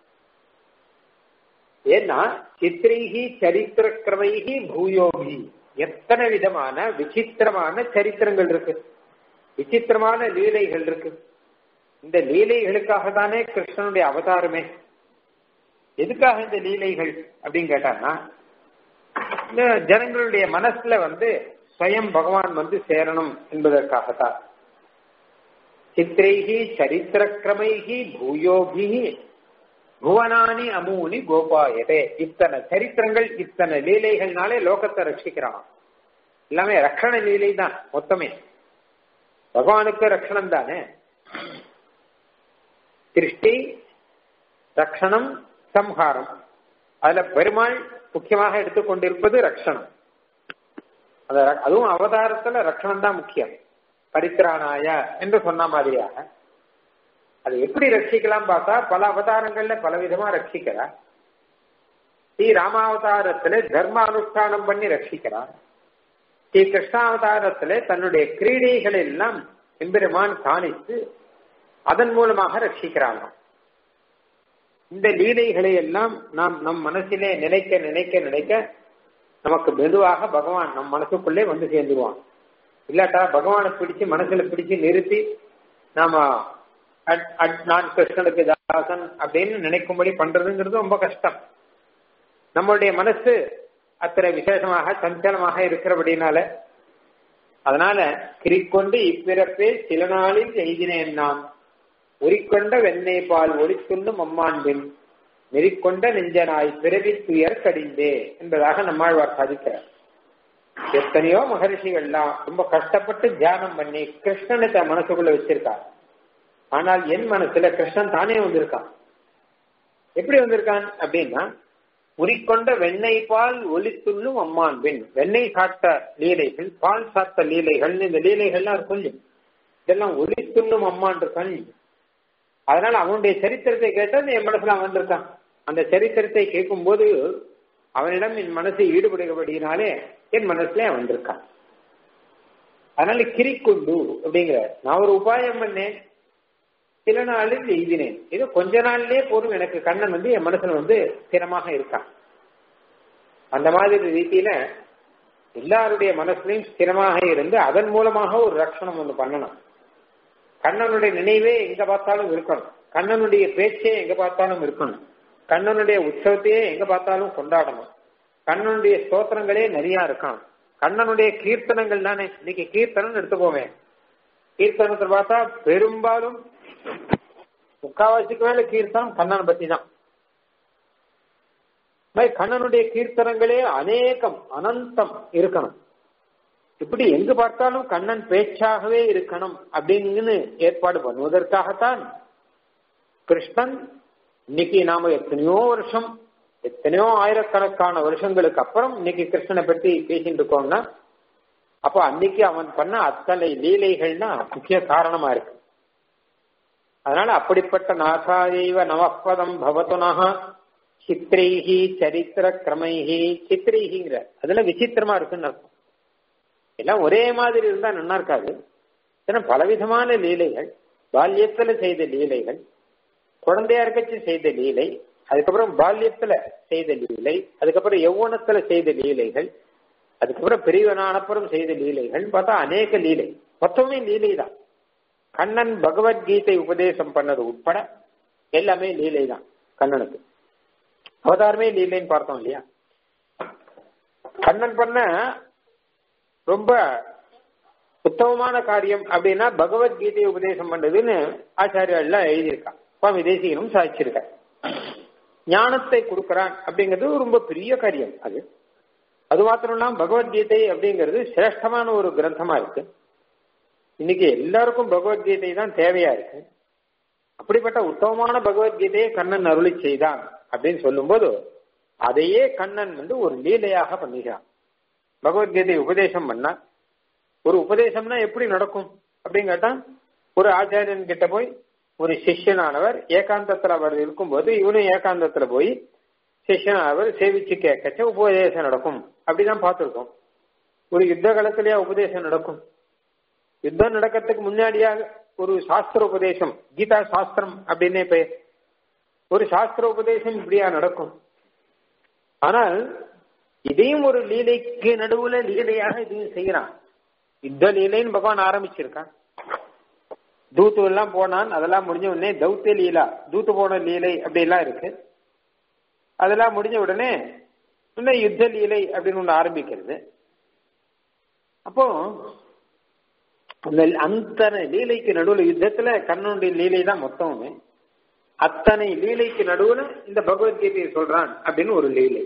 ஏன்னா சித்திரைகி சரித்திர கிரமைகி பூயோகி எத்தனை விதமான விசித்திரமான சரித்திரங்கள் இருக்கு விசித்திரமான லீலைகள் இருக்கு இந்த லீலைகளுக்காக தானே கிருஷ்ணனுடைய அவதாரமே எதுக்காக இந்த லீலைகள் அப்படின்னு கேட்டான்னா இந்த ஜனங்களுடைய மனசுல வந்து ஸ்வயம் பகவான் வந்து சேரணும் என்பதற்காகத்தான் சித்திரைகி சரித்திர கிரமைகி பூயோகி புவனானி அமூனி கோபாயதே இத்தனை சரித்திரங்கள் இத்தனை லீலைகள்னாலே லோகத்தை ரட்சிக்கிறான் எல்லாமே ரக்ஷண லீலை தான் மொத்தமே பகவானுக்கு ரக்ஷணம் தானே திருஷ்டி ரக்ஷணம் சம்ஹாரம் அதுல பெருமாள் முக்கியமாக எடுத்துக்கொண்டிருப்பது ரக்ஷணம் அதுவும் அவதாரத்துல ரக்ஷணம் தான் முக்கியம் பரித்திரானாய என்று சொன்ன மாதிரியாக அது எப்படி ரட்சிக்கலாம் பார்த்தா பல அவதாரங்கள்ல பல விதமா ரட்சிக்கிறார் ஸ்ரீ ராமாவதாரத்துல தர்ம அனுஷ்டானம் பண்ணி ரட்சிக்கிறார் ஸ்ரீ கிருஷ்ணாவதாரத்துல தன்னுடைய கிரீடைகள் எல்லாம் எம்பெருமான் காணித்து அதன் மூலமாக ரட்சிக்கிறாங்க இந்த லீலைகளை எல்லாம் நாம் நம் மனசிலே நினைக்க நினைக்க நினைக்க நமக்கு மெதுவாக பகவான் நம் மனசுக்குள்ளே வந்து சேர்ந்துருவான் இல்லாட்டா பகவானை பிடிச்சு மனசுல பிடிச்சு நிறுத்தி நாம நான் கிருஷ்ணனுக்கு தாசன் அப்படின்னு நினைக்கும்படி பண்றதுங்கிறது ரொம்ப கஷ்டம் நம்மளுடைய மனசு அத்தனை விசேஷமாக சஞ்சலமாக இருக்கிறபடினால அதனால கிரிக்கொண்டு இப்பிறப்பே சில நாளில் எய்தினேன் நான் உரிக்கொண்ட வெண்ணெய் பால் ஒளித்துண்ணும் அம்மாண்டின் நெறிக்கொண்ட நெஞ்சனாய் பிறவி துயர் கடிந்தே என்பதாக நம்மாழ்வார் சாதிக்கிறார் எத்தனையோ மகரிஷிகள்லாம் ரொம்ப கஷ்டப்பட்டு தியானம் பண்ணி கிருஷ்ணனை தன் மனசுக்குள்ள வச்சிருக்கார் ஆனால் என் மனசுல கிருஷ்ணன் தானே வந்திருக்கான் எப்படி வந்திருக்கான் அப்படின்னா உரிக்கொண்ட வெண்ணெய் பால் ஒளித்துள்ளும் அம்மான் பெண் வெண்ணெய் சாத்த லீலைகள் பால் சாத்த லீலைகள் இந்த லீலைகள்லாம் இருக்கும் இதெல்லாம் ஒளித்துள்ளும் அம்மான் இருக்கான் அதனால அவனுடைய சரித்திரத்தை கேட்டால் என் மனசுல அவன் வந்திருக்கான் அந்த சரித்திரத்தை கேட்கும் போது அவனிடம் என் மனசு ஈடுபடுகிறபடினாலே என் மனசுல அவன் வந்திருக்கான் அதனால கிரிக்குண்டு அப்படிங்கிற நான் ஒரு உபாயம் பண்ணேன் சில நாளில் எய்தினேன் ஏதோ கொஞ்ச நாள்லயே போதும் எனக்கு கண்ணன் வந்து என் மனசுல வந்து ஸ்திரமாக இருக்கான் அந்த மாதிரி ரீதியில எல்லாருடைய மனசுலையும் ஸ்திரமாக இருந்து அதன் மூலமாக ஒரு ரட்சணம் ஒண்ணு பண்ணணும் கண்ணனுடைய நினைவே எங்க பார்த்தாலும் இருக்கணும் கண்ணனுடைய பேச்சே எங்க பார்த்தாலும் இருக்கணும் கண்ணனுடைய உற்சவத்தையே எங்க பார்த்தாலும் கொண்டாடணும் கண்ணனுடைய ஸ்தோத்திரங்களே நிறைய இருக்கணும் கண்ணனுடைய கீர்த்தனங்கள் தானே இன்னைக்கு கீர்த்தனம் எடுத்துக்கோமே கீர்த்தனத்தை பார்த்தா பெரும்பாலும் முக்காவாசிக்கு மேல கீர்த்தனம் கண்ணனை பத்தி தான் கண்ணனுடைய கீர்த்தனங்களே அநேகம் அனந்தம் இருக்கணும் இப்படி எங்கு பார்த்தாலும் கண்ணன் பேச்சாகவே இருக்கணும் அப்படின்னு ஏற்பாடு பண்ணுவதற்காகத்தான் கிருஷ்ணன் இன்னைக்கு நாம எத்தனையோ வருஷம் எத்தனையோ ஆயிரக்கணக்கான வருஷங்களுக்கு அப்புறம் இன்னைக்கு கிருஷ்ணனை பற்றி பேசிட்டு இருக்கோம்னா அப்போ அன்னைக்கு அவன் பண்ண அத்தனை லீலைகள்னா முக்கிய காரணமா இருக்கு அதனால அப்படிப்பட்ட நாசாயைவ நவப்பதம் பவதுனஹ சித்திரைஹி சரித்திர கிரமைஹி சித்திரைஹிங்கிற அதுல விசித்திரமா இருக்குன்னு அர்த்தம் எல்லாம் ஒரே மாதிரி இருந்தா நல்லா இருக்காது ஏன்னா பலவிதமான லீலைகள் பால்யத்துல செய்த லீலைகள் குழந்தையா இருக்கச்சு செய்த லீலை அதுக்கப்புறம் பால்யத்துல செய்த லீலை அதுக்கப்புறம் யௌவனத்துல செய்த லீலைகள் அதுக்கப்புறம் பெரியவனானப்புறம் செய்த லீலைகள் பார்த்தா அநேக லீலை மொத்தமே லீலை தான் கண்ணன் பகவத்கீதை உபதேசம் பண்ணது உட்பட எல்லாமே லீலை தான் கண்ணனுக்கு அவதாரமே லீலைன்னு பார்த்தோம் இல்லையா கண்ணன் பண்ண ரொம்ப உத்தமமான காரியம் அப்படின்னா பகவத்கீதையை உபதேசம் பண்றதுன்னு ஆச்சாரியெல்லாம் எழுதியிருக்கான் சுவாமி தேசிகனும் சாதிச்சிருக்க ஞானத்தை கொடுக்கறான் அப்படிங்கிறது ரொம்ப பெரிய காரியம் அது அது மாத்திரம் இல்லாம பகவத்கீதை அப்படிங்கிறது சிரேஷ்டமான ஒரு கிரந்தமா இருக்கு இன்னைக்கு எல்லாருக்கும் பகவத்கீதை தான் தேவையா இருக்கு அப்படிப்பட்ட உத்தமமான பகவத்கீதையை கண்ணன் அருளி செய்தான் அப்படின்னு சொல்லும்போது அதையே கண்ணன் வந்து ஒரு லீலையாக பண்ணுகிறான் பகவத்கீதை உபதேசம் பண்ணா ஒரு உபதேசம்னா எப்படி நடக்கும் அப்படின்னு கேட்டா ஒரு ஆச்சாரியன் கிட்ட போய் ஒரு சிஷ்யனானவர் ஏகாந்தத்துல அவர் இருக்கும்போது இவனும் ஏகாந்தத்துல போய் சிஷ்யனானவர் சேவிச்சு கேட்கச்ச உபதேசம் நடக்கும் அப்படிதான் பார்த்திருக்கோம் ஒரு யுத்த காலத்திலேயே உபதேசம் நடக்கும் யுத்தம் நடக்கிறதுக்கு முன்னாடியாக ஒரு சாஸ்திர உபதேசம் கீதா சாஸ்திரம் அப்படின்னே பெயர் ஒரு சாஸ்திர உபதேசம் இப்படியா நடக்கும் ஆனால் இதையும் ஒரு லீலைக்கு நடுவுல லீலையாக இதையும் செய்யறான் யுத்த லீலைன்னு பகவான் ஆரம்பிச்சிருக்கான் தூத்து எல்லாம் போனான் அதெல்லாம் முடிஞ்ச உடனே தௌத்திய லீலா தூத்து போன லீலை அப்படி எல்லாம் இருக்கு அதெல்லாம் முடிஞ்ச உடனே இன்னும் யுத்த லீலை அப்படின்னு ஒண்ணு ஆரம்பிக்கிறது அப்போ அந்த அத்தனை லீலைக்கு நடுவுல யுத்தத்துல கண்ணனுடைய லீலை தான் மொத்தமுமே அத்தனை லீலைக்கு நடுவுல இந்த பகவத்கீதையை சொல்றான் அப்படின்னு ஒரு லீலை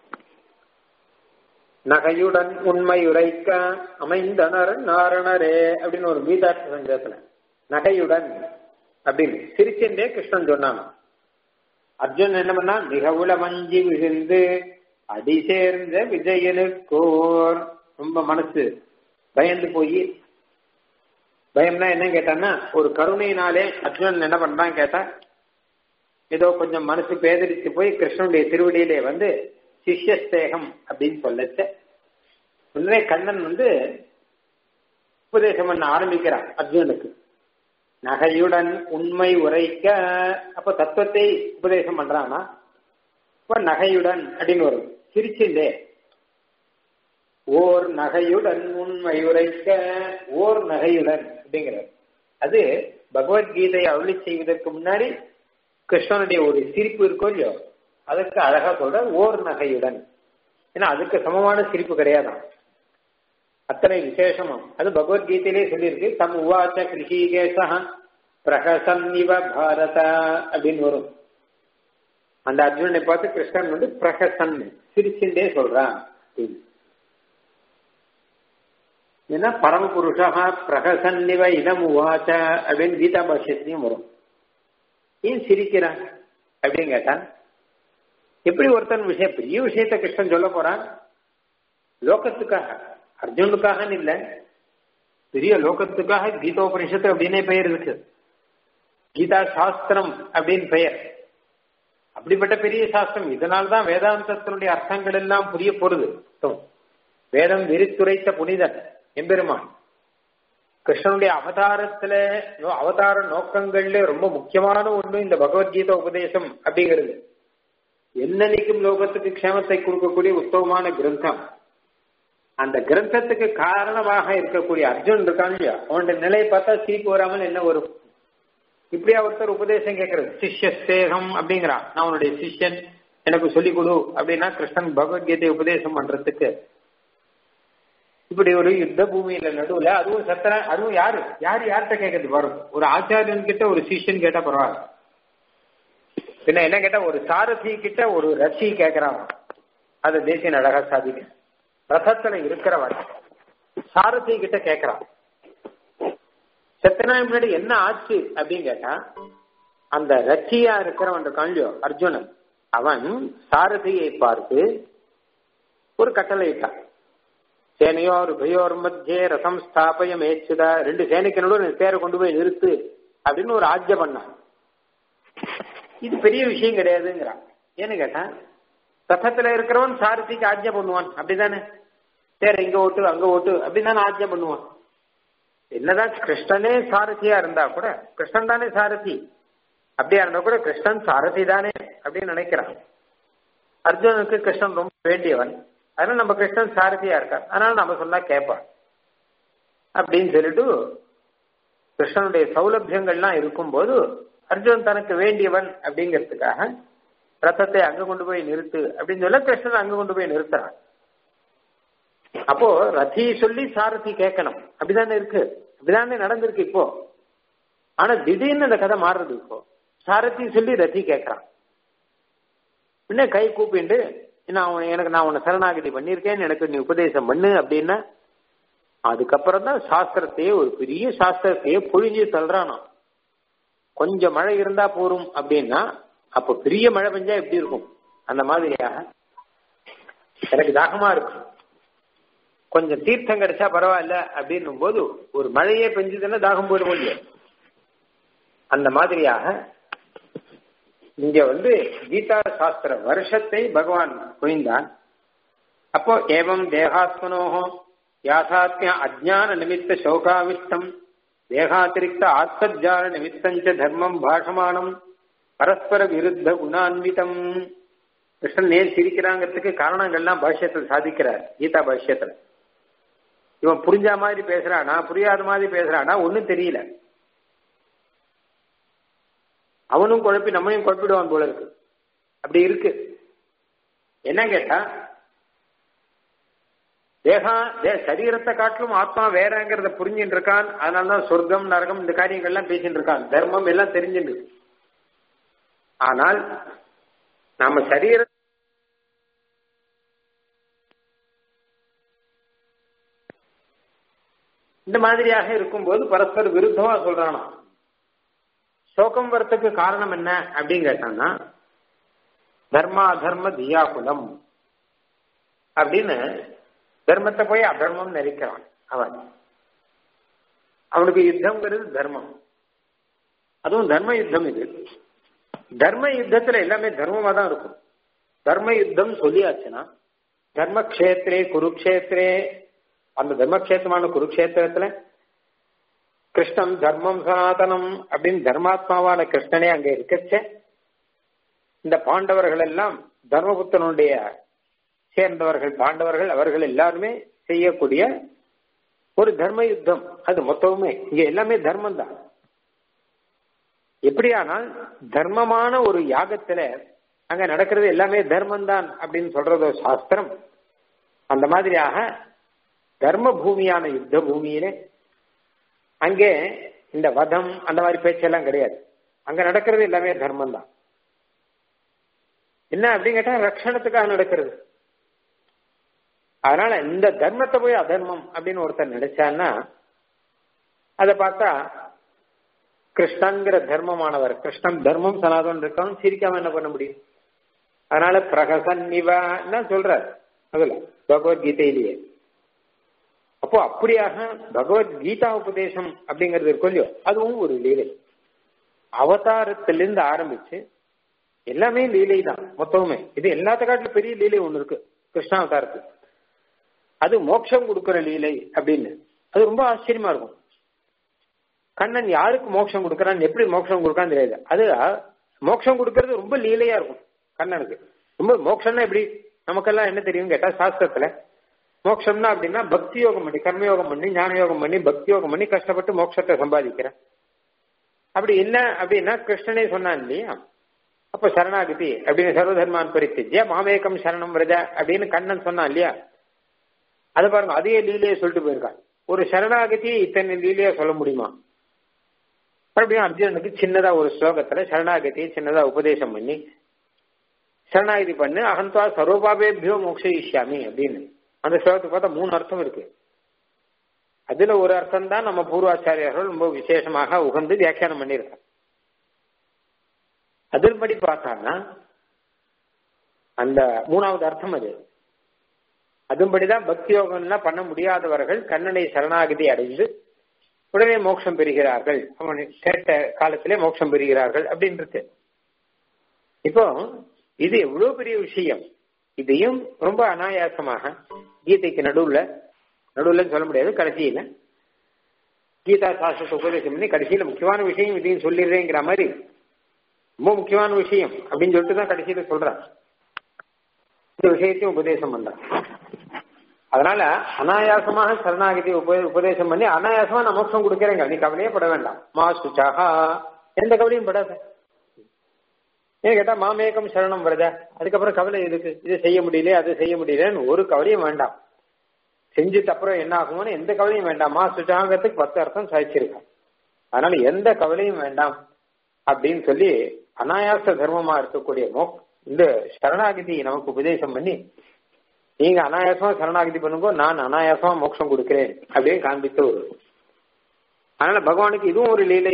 நகையுடன் உண்மை உரைக்க அமைந்தனர் நாரணரே அப்படின்னு ஒரு கீதார்த்த சங்கத்துல நகையுடன் அப்படின்னு சிரிச்சென்றே கிருஷ்ணன் சொன்னான் அர்ஜுன் என்ன பண்ணா மிகவுல மஞ்சி விழுந்து அடி சேர்ந்த விஜயனுக்கோர் ரொம்ப மனசு பயந்து போய் பயம்னா என்ன கேட்டான்னா ஒரு கருணையினாலே அர்ஜுனன் என்ன பண்றான் கேட்டா ஏதோ கொஞ்சம் மனசு பேதரித்து போய் கிருஷ்ணனுடைய திருவடியிலே வந்து சிஷ்யஸ்தேகம் அப்படின்னு சொல்லச்ச உடனே கண்ணன் வந்து உபதேசம் பண்ண ஆரம்பிக்கிறான் அர்ஜுனனுக்கு நகையுடன் உண்மை உரைக்க அப்ப தத்துவத்தை உபதேசம் பண்றானா இப்ப நகையுடன் அப்படின்னு வரும் சிரிச்சுண்டே ஓர் நகையுடன் உண்மை உரைக்க ஓர் நகையுடன் அப்படிங்கிறது அது பகவத்கீதையை அருளி செய்வதற்கு முன்னாடி கிருஷ்ணனுடைய ஒரு சிரிப்பு இருக்கோ இல்லையோ அதுக்கு அழகா சொல்ற ஓர் நகையுடன் ஏன்னா அதுக்கு சமமான சிரிப்பு கிடையாதான் அத்தனை விசேஷமும் அது பகவத்கீதையிலே சொல்லியிருக்கு தம் உவாச்ச கிருஷிகேசா பிரகசன் இவ பாரத அப்படின்னு வரும் அந்த அர்ஜுனனை பார்த்து கிருஷ்ணன் வந்து பிரகசன் சிரிச்சுட்டே சொல்றான் அப்படின்னு ஏன்னா பரமபுருஷா பிரகசன்னிவ இடம் உவாச்ச அப்படின்னு கீதா பாஷ்யத்திலையும் வரும் ஏன் சிரிக்கிறான் அப்படின்னு கேட்டான் எப்படி ஒருத்தன் விஷயம் பெரிய விஷயத்த கிருஷ்ணன் சொல்ல போறான் லோகத்துக்காக அர்ஜுனுக்காக இல்ல பெரிய லோகத்துக்காக கீதோபனிஷத்து அப்படின்னே பெயர் இருக்கு கீதா சாஸ்திரம் அப்படின்னு பெயர் அப்படிப்பட்ட பெரிய சாஸ்திரம் இதனால்தான் வேதாந்தத்தினுடைய அர்த்தங்கள் எல்லாம் புரிய போறது வேதம் விரித்துரைத்த புனிதன் எம்பெருமான் கிருஷ்ணனுடைய அவதாரத்துல அவதார நோக்கங்கள்ல ரொம்ப முக்கியமான ஒண்ணு இந்த பகவத்கீதா உபதேசம் அப்படிங்கிறது என்னன்னைக்கும் லோகத்துக்கு க்ஷேமத்தை கொடுக்கக்கூடிய உத்தமமான கிரந்தம் அந்த கிரந்தத்துக்கு காரணமாக இருக்கக்கூடிய அர்ஜுன் இருக்கான் இல்லையா அவனுடைய நிலையை பார்த்தா சீக்கு வராமல் என்ன வரும் இப்படியா ஒருத்தர் உபதேசம் கேட்கறது சிஷ்ய சேகம் அப்படிங்கிறான் நான் உன்னுடைய சிஷ்யன் எனக்கு சொல்லிக் கொடு அப்படின்னா கிருஷ்ணன் பகவத்கீதை உபதேசம் பண்றதுக்கு இப்படி ஒரு யுத்த பூமியில நடுவுல அதுவும் சத்தன அதுவும் யாரு யாரு யார்கிட்ட கேட்கறது வரும் ஒரு ஆச்சாரியன் கிட்ட ஒரு சிஷ்யன் கேட்டா பரவாயில்ல பின்ன என்ன கேட்டா ஒரு சாரதி கிட்ட ஒரு ரசி கேட்கிறான் அது தேசிய அழகா சாதிக்க ரதத்துல இருக்கிறவன் சாரதி கிட்ட கேட்கிறான் செத்த நாள் முன்னாடி என்ன ஆச்சு அப்படின்னு கேட்டா அந்த ரச்சியா இருக்கிறவன் இருக்கான்லையோ அர்ஜுனன் அவன் சாரதியை பார்த்து ஒரு கட்டளை இட்டான் சேனையோர் பயோர் மத்தியே ரசம் ஸ்தாபயம் ஏச்சுதா ரெண்டு சேனைக்கு நடுவில் பேரை கொண்டு போய் நிறுத்து அப்படின்னு ஒரு ஆஜ்ய பண்ணான் இது பெரிய விஷயம் கிடையாதுங்கிறான் ஏன்னு கேட்டா ரசத்துல இருக்கிறவன் சாரதிக்கு ஆஜ்ய பண்ணுவான் அப்படிதானே சரி இங்க ஓட்டு அங்க ஓட்டு அப்படின்னு ஆஜ்ய பண்ணுவான் என்னதான் கிருஷ்ணனே சாரதியா இருந்தா கூட கிருஷ்ணன் தானே சாரதி அப்படியா இருந்தா கூட கிருஷ்ணன் சாரதி தானே அப்படின்னு நினைக்கிறான் அர்ஜுனுக்கு கிருஷ்ணன் ரொம்ப வேண்டியவன் அதனால நம்ம கிருஷ்ணன் சாரதியா இருக்கார் அதனால நம்ம சொன்னா கேட்பான் அப்படின்னு சொல்லிட்டு கிருஷ்ணனுடைய சௌலபியங்கள்லாம் இருக்கும்போது அர்ஜுன் தனக்கு வேண்டியவன் அப்படிங்கிறதுக்காக ரத்தத்தை அங்க கொண்டு போய் நிறுத்து அப்படின்னு சொல்ல கிருஷ்ணன் அங்க கொண்டு போய் நிறுத்துறான் அப்போ ரதி சொல்லி சாரதி கேட்கணும் அப்படிதானே இருக்கு அப்படிதானே நடந்திருக்கு இப்போ ஆனா திடீர்னு அந்த கதை மாறுறது இப்போ சாரதி சொல்லி ரதி கேட்கறான் பின்ன கை கூப்பிண்டு நான் எனக்கு நான் உன்னை சரணாகதி பண்ணியிருக்கேன் எனக்கு நீ உபதேசம் பண்ணு அப்படின்னா அதுக்கப்புறம் தான் சாஸ்திரத்தையே ஒரு பெரிய சாஸ்திரத்தையே பொழிஞ்சு தள்ளுறானோ கொஞ்சம் மழை இருந்தா போரும் அப்படின்னா அப்போ பெரிய மழை பெஞ்சா எப்படி இருக்கும் அந்த மாதிரியாக எனக்கு தாகமா இருக்கு கொஞ்சம் தீர்த்தம் கிடைச்சா பரவாயில்ல அப்படின்னும் போது ஒரு மழையே பெஞ்சதுன்னா தாகம் போயிட முடியும் அந்த மாதிரியாக இங்க வந்து கீதா சாஸ்திர வருஷத்தை பகவான் புரிந்தான் அப்போ ஏவம் தேகாத்மனோகோ யாசாத்மிய அஜான நிமித்த சோகாவிஷ்டம் தேகாதிரிக்த ஆத்மஜான நிமித்தஞ்ச தர்மம் பாஷமானம் பரஸ்பர விருத்த குணான்விதம் கிருஷ்ணன் ஏன் சிரிக்கிறாங்கிறதுக்கு காரணங்கள்லாம் பாஷ்யத்தில் சாதிக்கிறார் கீதா பாஷ்யத்துல இவன் புரிஞ்ச மாதிரி பேசுறானா புரியாத மாதிரி பேசுறானா ஒன்னும் தெரியல அவனும் குழப்பி நம்மளையும் குழப்பிடுவான் போல இருக்கு அப்படி இருக்கு என்ன கேட்டா தேகா சரீரத்தை காட்டிலும் ஆத்மா வேறங்கிறத புரிஞ்சுட்டு இருக்கான் அதனாலதான் சொர்க்கம் நரகம் இந்த காரியங்கள்லாம் பேசிட்டு இருக்கான் தர்மம் எல்லாம் தெரிஞ்சுட்டு ஆனால் நாம சரீர இந்த மாதிரியாக இருக்கும்போது பரஸ்பர விருத்தமா சொல்றானா சோகம் வரத்துக்கு காரணம் என்ன அப்படின்னு கேட்டான்னா தர்மா அதர்ம தியாகுலம் அப்படின்னு தர்மத்தை போய் அதர்மம் நெரிக்கிறான் அவன் அவனுக்கு யுத்தம்ங்கிறது தர்மம் அதுவும் தர்ம யுத்தம் இது தர்ம யுத்தத்துல எல்லாமே தர்மமா தான் இருக்கும் தர்ம யுத்தம் சொல்லியாச்சுன்னா தர்மக்ஷேத்திரே குருக்ஷேத்திரே அந்த தர்மக்ஷேத்திரமான குருக்ஷேத்திரத்துல கிருஷ்ணம் தர்மம் சனாதனம் அப்படின்னு தர்மாத்மாவான கிருஷ்ணனே அங்க இருக்கச்சே இந்த பாண்டவர்கள் எல்லாம் தர்மபுத்தனுடைய சேர்ந்தவர்கள் பாண்டவர்கள் அவர்கள் எல்லாருமே செய்யக்கூடிய ஒரு தர்ம யுத்தம் அது மொத்தமுமே இங்க எல்லாமே தர்மம் தான் எப்படியானால் தர்மமான ஒரு யாகத்துல அங்க நடக்கிறது எல்லாமே தர்மம் தான் அப்படின்னு சொல்றதோ சாஸ்திரம் அந்த மாதிரியாக தர்ம பூமியான யுத்த பூமியிலே அங்கே இந்த வதம் அந்த மாதிரி பேச்செல்லாம் கிடையாது அங்க நடக்கிறது எல்லாமே தர்மம் தான் என்ன அப்படின்னு கேட்டா ரட்சணத்துக்காக நடக்கிறது அதனால இந்த தர்மத்தை போய் அதர்மம் அப்படின்னு ஒருத்தர் நினைச்சான்னா அதை பார்த்தா கிருஷ்ணங்கிற தர்மமானவர் கிருஷ்ணன் தர்மம் சனாதன் இருக்கான் சிரிக்காம என்ன பண்ண முடியும் அதனால பிரகசன் இவா சொல்றார் அதுல பகவத்கீதையிலேயே அப்போ அப்படியாக பகவத்கீதா உபதேசம் அப்படிங்கிறது இருக்கும் இல்லையோ அதுவும் ஒரு லீலை அவதாரத்திலிருந்து ஆரம்பிச்சு எல்லாமே லீலை தான் மொத்தமுமே இது எல்லாத்த காட்டிலும் பெரிய லீலை ஒண்ணு இருக்கு கிருஷ்ணாவதாரத்துக்கு அது மோட்சம் கொடுக்கிற லீலை அப்படின்னு அது ரொம்ப ஆச்சரியமா இருக்கும் கண்ணன் யாருக்கு மோட்சம் கொடுக்கறான் எப்படி மோட்சம் கொடுக்கான்னு தெரியாது அது மோட்சம் கொடுக்கறது ரொம்ப லீலையா இருக்கும் கண்ணனுக்கு ரொம்ப மோட்சம்னா எப்படி நமக்கெல்லாம் என்ன தெரியும் கேட்டா சாஸ்திரத்துல மோட்சம்னா அப்படின்னா பக்தி யோகம் பண்ணி கர்மயோகம் பண்ணி ஞான யோகம் பண்ணி பக்தி யோகம் பண்ணி கஷ்டப்பட்டு மோட்சத்தை சம்பாதிக்கிறேன் அப்படி என்ன அப்படின்னா கிருஷ்ணனே சொன்னான் இல்லையா அப்ப சரணாகதி அப்படின்னு சர்வதர்மான் பரித்திஜ்ய மாமேகம் சரணம் விரஜ அப்படின்னு கண்ணன் சொன்னான் இல்லையா அது பாருங்க அதே லீலையை சொல்லிட்டு போயிருக்கான் ஒரு சரணாகதியை இத்தனை லீலையா சொல்ல முடியுமா மறுபடியும் அர்ஜுனனுக்கு சின்னதா ஒரு ஸ்லோகத்துல சரணாகதியை சின்னதா உபதேசம் பண்ணி சரணாகதி பண்ணு அகந்தா சர்வபாபேபியோ மோக்ஷயிஷ்யாமி அப்படின்னு அந்த ஸ்லோகத்துக்கு பார்த்தா மூணு அர்த்தம் இருக்கு அதுல ஒரு அர்த்தம் தான் நம்ம பூர்வாச்சாரியர்கள் ரொம்ப விசேஷமாக உகந்து வியாக்கியானம் பண்ணியிருக்காங்க அதன்படி பார்த்தான்னா அந்த மூணாவது அர்த்தம் அது அதுபடிதான் பக்தி யோகம்லாம் பண்ண முடியாதவர்கள் கண்ணனை சரணாகதி அடைந்து உடனே மோட்சம் பெறுகிறார்கள் அவன் கேட்ட காலத்திலே மோட்சம் பெறுகிறார்கள் அப்படின்றது இப்போ இது எவ்வளவு பெரிய விஷயம் இதையும் ரொம்ப அனாயாசமாக கீதைக்கு நடுவுல நடுவுல சொல்ல முடியாது கடைசியில கீதா சாஸ்திரத்தை உபதேசம் பண்ணி கடைசியில முக்கியமான விஷயம் இதையும் சொல்லிடுறேங்கிற மாதிரி ரொம்ப முக்கியமான விஷயம் அப்படின்னு சொல்லிட்டு தான் கடைசியில சொல்றான் இந்த விஷயத்தையும் உபதேசம் பண்றான் அதனால அனாயாசமாக சரணாகதி உப உபதேசம் பண்ணி அனாயாசமா நான் மோட்சம் கொடுக்குறேங்க நீ கவலையே பட வேண்டாம் மா சுச்சாகா எந்த கவலையும் படாத ஏன் கேட்டா மாமேகம் சரணம் வருதா அதுக்கப்புறம் கவலை எதுக்கு இது செய்ய முடியல அது செய்ய முடியலன்னு ஒரு கவலையும் வேண்டாம் செஞ்சுட்டு அப்புறம் என்ன ஆகுமோன்னு எந்த கவலையும் வேண்டாம் மா சுச்சாங்கிறதுக்கு பத்து அர்த்தம் சாதிச்சிருக்கான் அதனால எந்த கவலையும் வேண்டாம் அப்படின்னு சொல்லி அனாயாச தர்மமா இருக்கக்கூடிய மோக் இந்த சரணாகதி நமக்கு உபதேசம் பண்ணி நீங்க அனாயாசமா சரணாகதி பண்ணுங்க நான் அனாயாசமா மோட்சம் கொடுக்கிறேன் அப்படின்னு காண்பித்த ஒரு அதனால பகவானுக்கு இதுவும் ஒரு லீலை தான்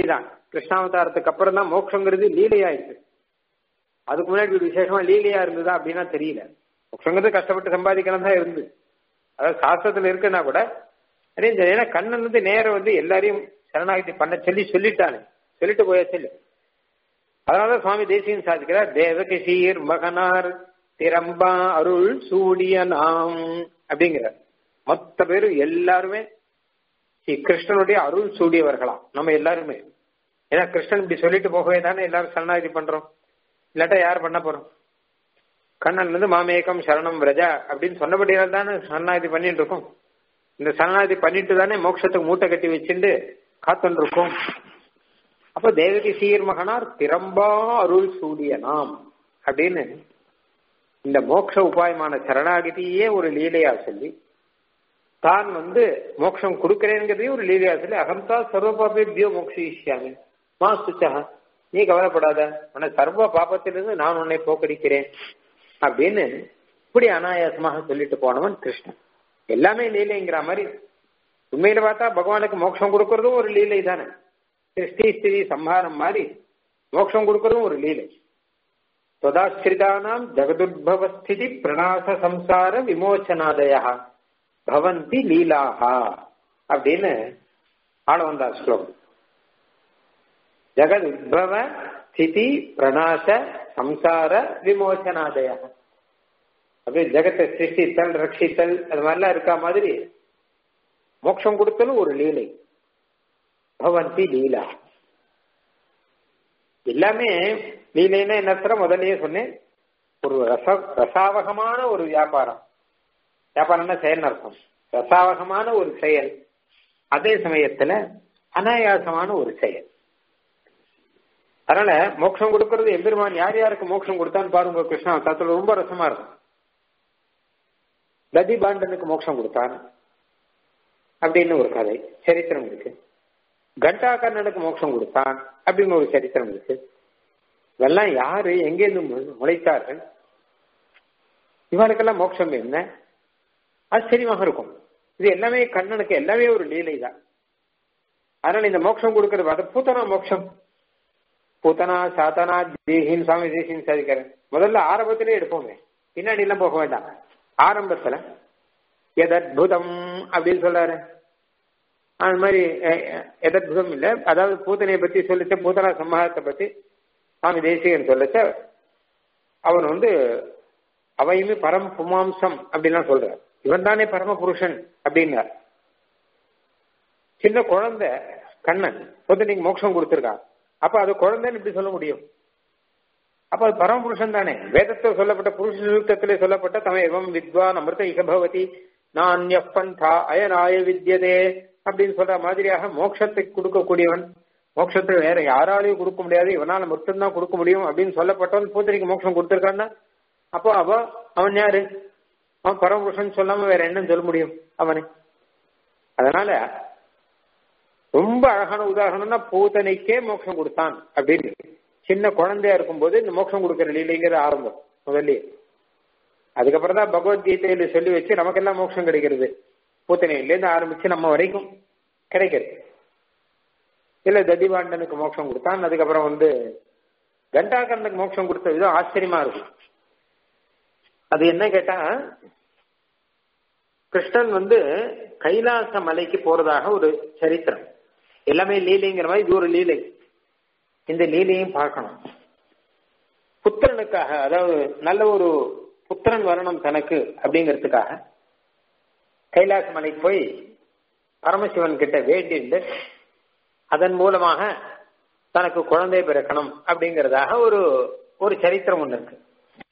கிருஷ்ணாவதாரத்துக்கு அப்புறம் தான் மோட்சங்கிறது லீலையாயிருக்கு அதுக்கு முன்னாடி ஒரு விசேஷமா லீலையா இருந்ததா அப்படின்னா தெரியல மோட்சங்கிறது கஷ்டப்பட்டு சம்பாதிக்கலாம் தான் இருந்து அதாவது சாஸ்திரத்துல இருக்குன்னா கூட அதே இந்த ஏன்னா கண்ணன் வந்து நேரம் வந்து எல்லாரையும் சரணாகதி பண்ண சொல்லி சொல்லிட்டானே சொல்லிட்டு போயாச்சு அதனால சுவாமி தேசியம் சாதிக்கிறார் தேவகிஷீர் மகனார் திரம்பா அருள் சூடிய நாம் அப்படிங்கிறார் மொத்த பேரும் எல்லாருமே ஸ்ரீ கிருஷ்ணனுடைய அருள் சூடியவர்களாம் நம்ம எல்லாருமே ஏன்னா கிருஷ்ணன் இப்படி சொல்லிட்டு போகவே தானே எல்லாரும் சரணாகதி பண்றோம் இல்லாட்டா யார் பண்ண போறோம் கண்ணன் வந்து மாமேகம் சரணம் பிரஜா அப்படின்னு சொன்னபடியால் தானே சரணாகதி பண்ணிட்டு இருக்கோம் இந்த சரணாகதி பண்ணிட்டு தானே மோட்சத்துக்கு மூட்டை கட்டி வச்சுட்டு காத்துட்டு இருக்கோம் அப்ப தேவகி சீர் மகனார் திறம்பா அருள் சூடிய நாம் அப்படின்னு இந்த மோட்ச உபாயமான சரணாகதியே ஒரு லீலையா சொல்லி தான் வந்து மோட்சம் கொடுக்கிறேங்கிறதையும் ஒரு லீலையா சொல்லி அகம்தா சர்வபாபியோ மோக்ஷிஷ்யாமி மா சுச்சா நீ கவலைப்படாத உன்னை சர்வ பாபத்திலிருந்து நான் உன்னை போக்கடிக்கிறேன் அப்படின்னு இப்படி அனாயாசமாக சொல்லிட்டு போனவன் கிருஷ்ணன் எல்லாமே லீலைங்கிற மாதிரி உண்மையில பார்த்தா பகவானுக்கு மோட்சம் கொடுக்கறதும் ஒரு லீலை தானே சிருஷ்டி ஸ்திதி சம்ஹாரம் மாதிரி மோட்சம் கொடுக்கறதும் ஒரு லீலை தொதாஸ்திரிதானாம் ஜெகதுத்பவஸ்திதி பிரணாச சம்சார விமோச்சனாதயா பவந்தி லீலாஹா அப்படின்னு ஆள வந்தார் ஸ்லோகம் ஜெகத் உத்பவ ஸ்திதி பிரணாச சம்சார விமோச்சனாதயா அப்படியே ஜெகத்தை சிருஷ்டித்தல் ரட்சித்தல் அது மாதிரிலாம் இருக்கா மாதிரி மோட்சம் கொடுத்தலும் ஒரு லீலை பவந்தி லீலா எல்லாமே லீலைன்னா என்ன அர்த்தம் முதல்லயே சொன்னேன் ஒரு ரச ரசாவகமான ஒரு வியாபாரம் வியாபாரம்னா செயல் அர்த்தம் ரசாவகமான ஒரு செயல் அதே சமயத்துல அனாயாசமான ஒரு செயல் அதனால மோட்சம் கொடுக்கறது எம்பெருமான் யார் யாருக்கு மோட்சம் கொடுத்தான்னு பாருங்க கிருஷ்ணா தத்துல ரொம்ப ரசமா இருக்கும் ததி பாண்டனுக்கு மோட்சம் கொடுத்தான் அப்படின்னு ஒரு கதை சரித்திரம் இருக்கு கண்டா கண்ணனுக்கு மோட்சம் கொடுத்தான் அப்படின்னு ஒரு சரித்திரம் இருக்கு இதெல்லாம் யாரு எங்கேருந்து முளைத்தார்கள் இவனுக்கெல்லாம் மோட்சம் என்ன ஆச்சரியமாக இருக்கும் இது எல்லாமே கண்ணனுக்கு எல்லாமே ஒரு லீலை தான் அதனால இந்த மோட்சம் கொடுக்கறது அது பூத்தனா மோட்சம் பூத்தனா சாத்தனா தேகின் சுவாமி தேசின்னு சாதிக்கிறேன் முதல்ல ஆரம்பத்திலே எடுப்போமே பின்னாடி எல்லாம் போக வேண்டாம் ஆரம்பத்துல எதற்புதம் அப்படின்னு சொல்றாரு அது மாதிரி எதற்புதம் இல்ல அதாவது பூத்தனையை பத்தி சொல்லிச்ச பூத்தனா சம்ஹாரத்தை பத்தி சுவாமி தேசிகன் சொல்லச்ச அவன் வந்து அவையுமே பரம புமாம்சம் அப்படின்லாம் சொல்றார் இவன் தானே பரம புருஷன் அப்படின்னார் சின்ன குழந்தை கண்ணன் வந்து நீங்க மோட்சம் கொடுத்துருக்கான் அப்ப அது குழந்தைன்னு இப்படி சொல்ல முடியும் அப்ப அது பரமபுருஷன் தானே வேதத்தில் சொல்லப்பட்ட புருஷ நிருத்தத்திலே சொல்லப்பட்ட தம எவம் வித்வான் அமிர்த இகபவதி நான்ய பந்தா அயனாய வித்யதே அப்படின்னு சொல்ற மாதிரியாக மோட்சத்தை கொடுக்கக்கூடியவன் மோட்சத்தை வேற யாராலையும் கொடுக்க முடியாது இவனால மட்டும்தான் கொடுக்க முடியும் அப்படின்னு சொல்லப்பட்டவன் பூத்திரிக்கு மோட்சம் கொடுத்திருக்கான்னா அப்போ அவ அவன் யாரு அவன் பரமபுருஷன் சொல்லாம வேற என்ன சொல்ல முடியும் அவனை அதனால ரொம்ப அழகான உதாரணம்னா பூத்தனைக்கே மோட்சம் கொடுத்தான் அப்படின்னு சின்ன குழந்தையா இருக்கும்போது இந்த மோட்சம் கொடுக்கிற லீலைங்கிற ஆரம்பம் முதல்லயே அதுக்கப்புறம் தான் பகவத்கீதையில சொல்லி வச்சு நமக்கெல்லாம் மோட்சம் கிடைக்கிறது பூத்தனையிலேருந்து ஆரம்பிச்சு நம்ம வரைக்கும் கிடைக்கிறது இல்ல ததிபாண்டனுக்கு மோட்சம் கொடுத்தான் அதுக்கப்புறம் வந்து கண்டாகரனுக்கு மோட்சம் கொடுத்த விதம் ஆச்சரியமா இருக்கும் அது என்ன கேட்டா கிருஷ்ணன் வந்து கைலாச மலைக்கு போறதாக ஒரு சரித்திரம் எல்லாமே லீலைங்கிற மாதிரி இது ஒரு லீலை இந்த லீலையும் பார்க்கணும் புத்திரனுக்காக அதாவது நல்ல ஒரு புத்திரன் வரணும் தனக்கு அப்படிங்கிறதுக்காக கைலாச மலைக்கு போய் பரமசிவன் கிட்ட வேண்டிட்டு அதன் மூலமாக தனக்கு குழந்தை பிறக்கணும் அப்படிங்கிறதாக ஒரு ஒரு சரித்திரம் ஒண்ணு இருக்கு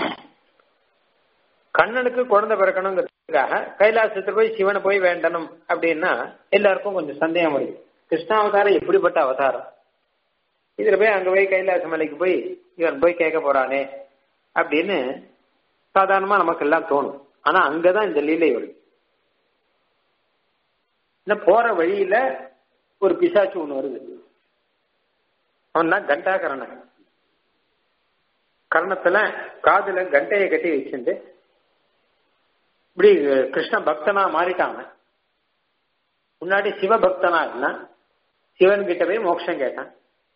கண்ணனுக்கு குழந்தை பிறக்கணுங்கிறதுக்காக கைலாசத்தில் போய் சிவனை போய் வேண்டணும் அப்படின்னா எல்லாருக்கும் கொஞ்சம் சந்தேகம் வருது கிருஷ்ணாவதாரம் எப்படிப்பட்ட அவதாரம் இதுல போய் அங்க போய் கைலாச மலைக்கு போய் இவன் போய் கேட்க போறானே அப்படின்னு சாதாரணமா நமக்கு எல்லாம் தோணும் ஆனா அங்கதான் இந்த லீலை வருது இந்த போற வழியில ஒரு பிசாச்சு ஒண்ணு வருது அவன் தான் கண்டாகரணன் கர்ணத்துல காதுல கண்டையை கட்டி வச்சுட்டு இப்படி கிருஷ்ண பக்தனா மாறிட்டாங்க முன்னாடி சிவபக்தனா இருந்தான் சிவன் கிட்ட போய் மோட்சம் கேட்டான்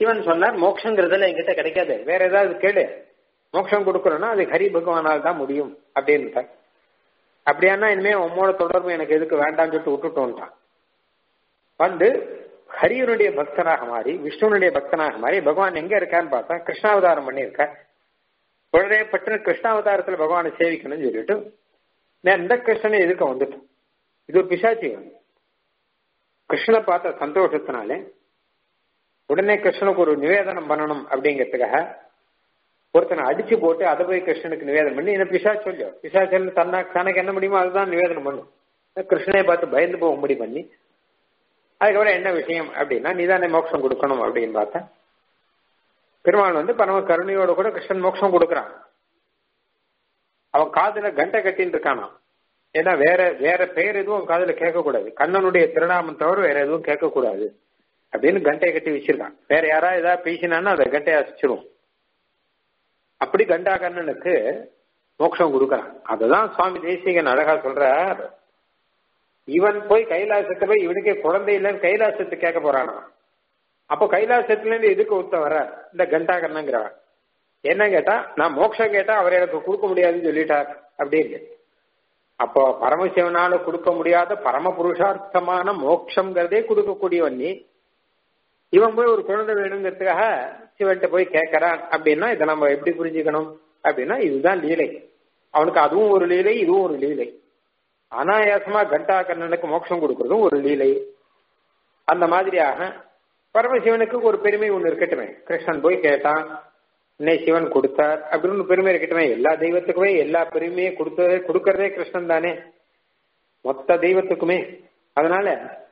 சிவன் சொன்னார் மோட்சங்கிறதுல என்கிட்ட கிடைக்காது வேற ஏதாவது கேளு மோட்சம் கொடுக்கணும்னா அது ஹரி பகவானால் தான் முடியும் அப்படின்னு அப்படியானா இனிமே உம்மோட தொடர்பு எனக்கு எதுக்கு வேண்டாம்னு சொல்லிட்டு விட்டுட்டோன்ட்டான் வந்து ஹரியனுடைய பக்தனாக மாறி விஷ்ணுனுடைய பக்தனாக மாறி பகவான் எங்க இருக்கான்னு பார்த்தா கிருஷ்ணாவதாரம் பண்ணியிருக்கார் உடனே பட்டு கிருஷ்ணாவதாரத்துல பகவானை சேவிக்கணும்னு சொல்லிட்டு நான் இந்த கிருஷ்ணனை எதுக்க வந்துட்டோம் இது ஒரு பிசாச்சி கிருஷ்ணனை பார்த்த சந்தோஷத்தினாலே உடனே கிருஷ்ணனுக்கு ஒரு நிவேதனம் பண்ணணும் அப்படிங்கிறதுக்காக ஒருத்தனை அடிச்சு போட்டு அதை போய் கிருஷ்ணனுக்கு நிவேதனம் பண்ணி என்ன பிசாச் சொல்லியோ பிசாச்சல் தன்னா தனக்கு என்ன முடியுமோ அதுதான் நிவேதனம் பண்ணும் கிருஷ்ணனை பார்த்து பயந்து போகும்படி பண்ணி அதுக்கப்புறம் என்ன விஷயம் அப்படின்னா நீதானே மோட்சம் கொடுக்கணும் அப்படின்னு பார்த்தா பெருமாள் வந்து பரம கருணையோட கூட கிருஷ்ணன் மோட்சம் கொடுக்கறான் அவன் காதுல கண்டை கட்டின்னு இருக்கானா ஏன்னா வேற வேற பெயர் எதுவும் காதுல கேட்கக்கூடாது கண்ணனுடைய திருநாமம் தவிர வேற எதுவும் கேட்கக்கூடாது அப்படின்னு கண்டையை கட்டி வச்சிருக்கான் வேற யாராவது ஏதாவது பேசினான்னா அதை கண்டையை அசிச்சிரும் அப்படி கண்டா கண்ணனுக்கு மோட்சம் கொடுக்கறான் அதுதான் சுவாமி தேசிகன் அழகா சொல்றார் இவன் போய் கைலாசத்தை போய் இவனுக்கே குழந்தை இல்லைன்னு கைலாசத்தை கேட்க போறானா அப்போ கைலாசத்துல இருந்து எதுக்கு ஒருத்த வர இந்த கண்டா கண்ணங்கிறவன் என்ன கேட்டா நான் மோட்சம் கேட்டா அவர் எனக்கு கொடுக்க முடியாதுன்னு சொல்லிட்டார் அப்படின்னு அப்போ பரமசிவனால கொடுக்க முடியாத பரம புருஷார்த்தமான மோட்சங்கிறதே கொடுக்கக்கூடியவன் நீ இவன் போய் ஒரு குழந்தை வேணுங்கிறதுக்காக சிவன்கிட்ட போய் கேட்கறான் அப்படின்னா இதை நம்ம எப்படி புரிஞ்சுக்கணும் அப்படின்னா இதுதான் லீலை அவனுக்கு அதுவும் ஒரு லீலை இதுவும் ஒரு லீலை அனாயாசமா கண்டா கண்ணனுக்கு மோட்சம் கொடுக்கறதும் ஒரு லீலை அந்த மாதிரியாக பரமசிவனுக்கு ஒரு பெருமை ஒண்ணு இருக்கட்டுமே கிருஷ்ணன் போய் கேட்டான் இன்னை சிவன் கொடுத்தார் அப்படின்னு பெருமை இருக்கட்டுமே எல்லா தெய்வத்துக்குமே எல்லா பெருமையும் கொடுத்ததே கொடுக்கறதே கிருஷ்ணன் தானே மொத்த தெய்வத்துக்குமே அதனால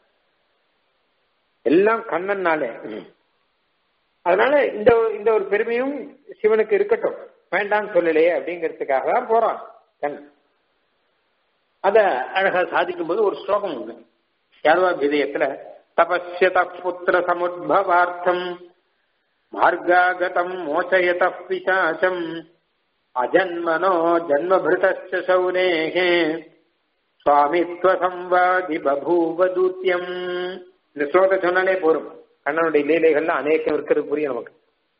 எல்லாம் கண்ணன்னாலே அதனால இந்த இந்த ஒரு பெருமையும் சிவனுக்கு இருக்கட்டும் வேண்டாம்னு சொல்லலையே அப்படிங்கிறதுக்காக தான் போறான் கண்ணன் அத அழகா சாதிக்கும் போது ஒரு ஸ்லோகம் உண்டு யாதவா விதயத்துல தபஸ்யத புத்திர சமுத்பவார்த்தம் மார்காகதம் மோச்சயத பிசாச்சம் அஜன்மனோ ஜன்மபிருதஸ்ய சௌனேகே சுவாமித்வ சம்வாதி பபூவ தூத்தியம் இந்த ஸ்லோகத்தை சொன்னாலே போரும் கண்ணனுடைய லீலைகள்ல அநேகம் இருக்கிறது புரியும் நமக்கு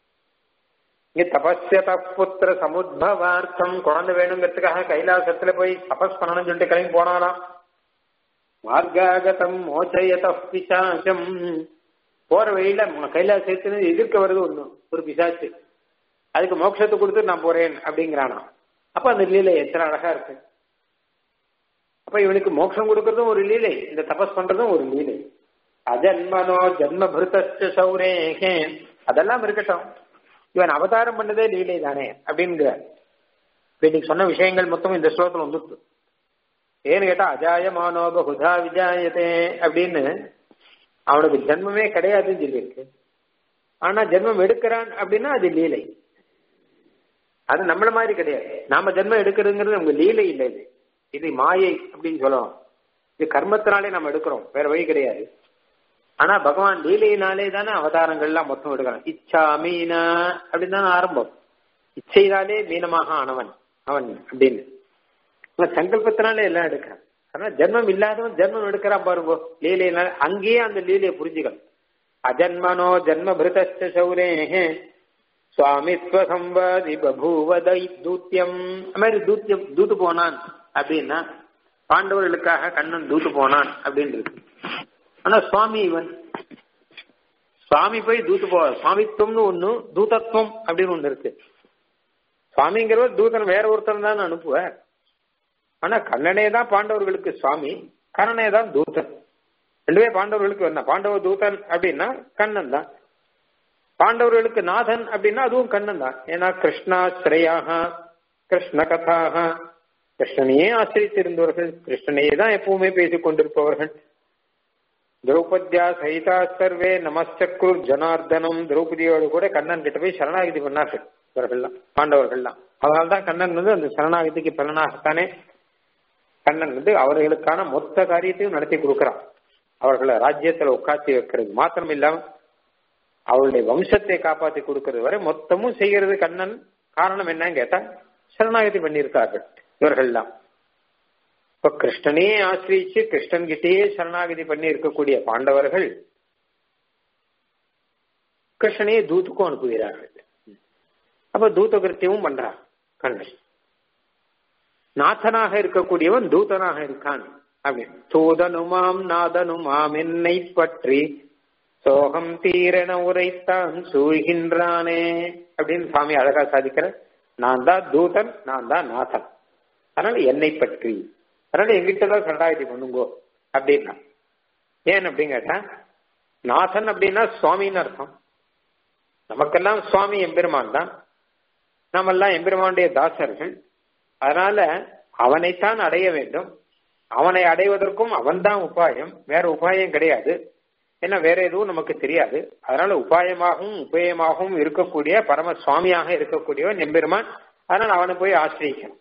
இங்க தபஸ்யத புத்திர சமுத்பவார்த்தம் குழந்தை வேணுங்கிறதுக்காக கைலாசத்துல போய் தபஸ் பண்ணணும்னு சொல்லிட்டு கிளம்பி போனாலாம் மார்காகதம் மோச்சயத பிசாசம் போற வழியில கைலாசத்துல எதிர்க்க வருது ஒண்ணு ஒரு பிசாச்சு அதுக்கு மோட்சத்தை கொடுத்து நான் போறேன் அப்படிங்கிறானா அப்ப அந்த லீலை எத்தனை அழகா இருக்கு அப்ப இவனுக்கு மோட்சம் கொடுக்கறதும் ஒரு லீலை இந்த தபஸ் பண்றதும் ஒரு லீலை அஜன்மனோ ஜன்மபிருத்த சௌரேகே அதெல்லாம் இருக்கட்டும் இவன் அவதாரம் பண்ணதே லீலை தானே அப்படிங்கிறார் இன்னைக்கு சொன்ன விஷயங்கள் மொத்தம் இந்த ஸ்லோகத்தில் வந்துட்டு ஏன்னு கேட்டா அஜாயமானோ பகுதா விஜாயதே அப்படின்னு அவனுக்கு ஜென்மமே கிடையாதுன்னு சொல்லியிருக்கு ஆனா ஜென்மம் எடுக்கிறான் அப்படின்னா அது லீலை அது நம்மள மாதிரி கிடையாது நாம ஜென்மம் எடுக்கிறதுங்கிறது நமக்கு லீலை இல்லை இது இது மாயை அப்படின்னு சொல்லலாம் இது கர்மத்தினாலே நம்ம எடுக்கிறோம் வேற வழி கிடையாது ஆனா பகவான் லீலையினாலே தானே அவதாரங்கள்லாம் மொத்தம் எடுக்கிறான் இச்சா மீனா அப்படின்னு தானே ஆரம்பம் இச்சையினாலே மீனமாக ஆனவன் அவன் அப்படின்னு சங்கல்பத்தினாலே எல்லாம் எடுக்கிறான் ஆனா ஜென்மம் இல்லாதவன் ஜென்மம் எடுக்கிறான் பாருங்க லீலையினால அங்கேயே அந்த லீலையை புரிஞ்சுக்கணும் அஜன்மனோ ஜன்ம பிருதஸ்த சௌரேஹே சுவாமித்வ சம்வாதி பபூவதை தூத்தியம் மாதிரி தூத்தியம் தூத்து போனான் அப்படின்னா பாண்டவர்களுக்காக கண்ணன் தூத்து போனான் அப்படின்னு இருக்கு ஆனா சுவாமி இவன் சுவாமி போய் தூத்து போ சுவாமித்துவம்னு ஒண்ணு தூதத்துவம் அப்படின்னு ஒண்ணு இருக்கு சுவாமிங்கிறவர் தூதன் வேற ஒருத்தன் தான் அனுப்புவார் ஆனா கண்ணனே தான் பாண்டவர்களுக்கு சுவாமி கண்ணனே தான் தூதன் ரெண்டுமே பாண்டவர்களுக்கு வந்தா பாண்டவ தூதன் அப்படின்னா கண்ணன் தான் பாண்டவர்களுக்கு நாதன் அப்படின்னா அதுவும் கண்ணன் தான் ஏன்னா கிருஷ்ணாஸ்ரயாக கிருஷ்ண கதாக கிருஷ்ணனையே ஆசிரித்திருந்தவர்கள் கிருஷ்ணனையே தான் எப்பவுமே பேசிக் கொண்டிருப்பவர்கள் திரௌபதியா சகிதா சர்வே நமஸ்தக்ரூர் ஜனார்தனம் திரௌபதியோடு கூட கண்ணன் கிட்ட போய் சரணாகதி பண்ணார்கள் இவர்கள்லாம் பாண்டவர்கள்லாம் அதனால்தான் கண்ணன் வந்து அந்த சரணாகதிக்கு பலனாகத்தானே கண்ணன் வந்து அவர்களுக்கான மொத்த காரியத்தையும் நடத்தி கொடுக்கிறான் அவர்களை ராஜ்யத்துல உட்காத்தி வைக்கிறது மாத்திரம் இல்லாம அவருடைய வம்சத்தை காப்பாத்தி கொடுக்கறது வரை மொத்தமும் செய்கிறது கண்ணன் காரணம் என்னன்னு கேட்டா சரணாகதி பண்ணியிருக்கார்கள் இவர்கள்லாம் இப்ப கிருஷ்ணனையே ஆசிரியிச்சு கிருஷ்ணன் கிட்டேயே சரணாகதி பண்ணி இருக்கக்கூடிய பாண்டவர்கள் கிருஷ்ணனையே தூத்துக்கும் அனுப்புகிறார்கள் அப்ப தூத கிருத்தியமும் பண்றான் கண்ணன் நாதனாக இருக்கக்கூடியவன் தூதனாக இருக்கான் அப்படின்னு தூதனுமாம் நாதனுமாம் என்னை பற்றி சோகம் தீரென உரைத்தான் சூழ்கின்றானே அப்படின்னு சுவாமி அழகா சாதிக்கிற நான் தான் தூதன் நான் தான் நாதன் அதனால என்னை பற்றி அதனால எங்கிட்ட தான் சரணாகதி பண்ணுங்கோ அப்படின்னா ஏன் அப்படின்னு கேட்டா நாதன் அப்படின்னா சுவாமின்னு அர்த்தம் நமக்கெல்லாம் சுவாமி எம்பெருமான் தான் நாமெல்லாம் எம்பெருமானுடைய தாசர்கள் அதனால அவனைத்தான் அடைய வேண்டும் அவனை அடைவதற்கும் அவன்தான் உபாயம் வேற உபாயம் கிடையாது ஏன்னா வேற எதுவும் நமக்கு தெரியாது அதனால உபாயமாகவும் உபயமாகவும் இருக்கக்கூடிய பரம சுவாமியாக இருக்கக்கூடியவன் எம்பெருமான் அதனால அவனை போய் ஆசிரியக்கணும்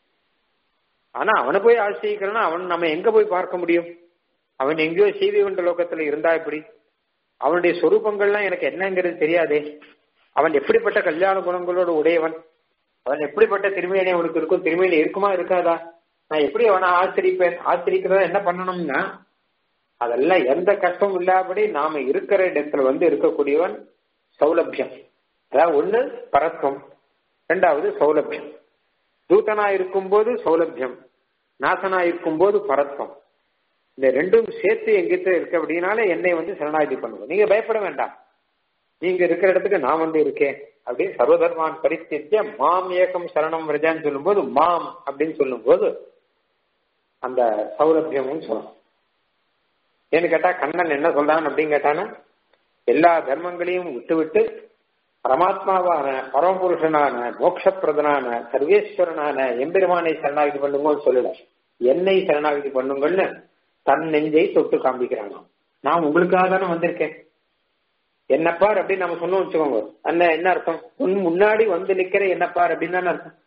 ஆனா அவனை போய் ஆசிரியக்கணும்னா அவன் நம்ம எங்க போய் பார்க்க முடியும் அவன் எங்கேயோ சீவி கொண்ட லோகத்துல இருந்தா எப்படி அவனுடைய சொரூபங்கள்லாம் எனக்கு என்னங்கிறது தெரியாதே அவன் எப்படிப்பட்ட கல்யாண குணங்களோட உடையவன் அவன் எப்படிப்பட்ட திருமேனி அவனுக்கு இருக்கும் திருமேனி இருக்குமா இருக்காதா நான் எப்படி அவனை ஆசிரிப்பேன் ஆசிரிக்கிறத என்ன பண்ணணும்னா அதெல்லாம் எந்த கஷ்டமும் இல்லாதபடி நாம இருக்கிற இடத்துல வந்து இருக்கக்கூடியவன் சௌலபியம் அதாவது ஒண்ணு பரத்வம் ரெண்டாவது சௌலபியம் தூதனா இருக்கும்போது சௌலபியம் நாசனா இருக்கும்போது பரத்வம் இந்த ரெண்டும் சேர்த்து எங்கிட்ட இருக்கு அப்படின்னால என்னை வந்து சரணாகதி பண்ணுவோம் நீங்க பயப்பட வேண்டாம் நீங்க இருக்கிற இடத்துக்கு நான் வந்து இருக்கேன் அப்படின்னு சர்வதர்மான் பரித்திய மாம் ஏகம் சரணம் விரஜான்னு சொல்லும்போது மாம் அப்படின்னு சொல்லும்போது அந்த சௌலபியமும் சொல்லணும் ஏன்னு கேட்டா கண்ணன் என்ன சொல்றான் அப்படின்னு கேட்டானா எல்லா தர்மங்களையும் விட்டுவிட்டு பரமாத்மாவான பரமபுருஷனான மோட்சப்பிரதனான சர்வேஸ்வரனான எம்பெருமானை சரணாகதி பண்ணுங்கன்னு சொல்லல என்னை சரணாகதி பண்ணுங்கள்னு தன் நெஞ்சை தொட்டு காண்பிக்கிறானா நான் உங்களுக்காக தானே வந்திருக்கேன் என்னப்பார் அப்படின்னு நம்ம சொன்னோம் வச்சுக்கோங்க அண்ணன் என்ன அர்த்தம் உன் முன்னாடி வந்து நிக்கிற என்னப்பார் அப்படின்னு தானே அர்த்தம்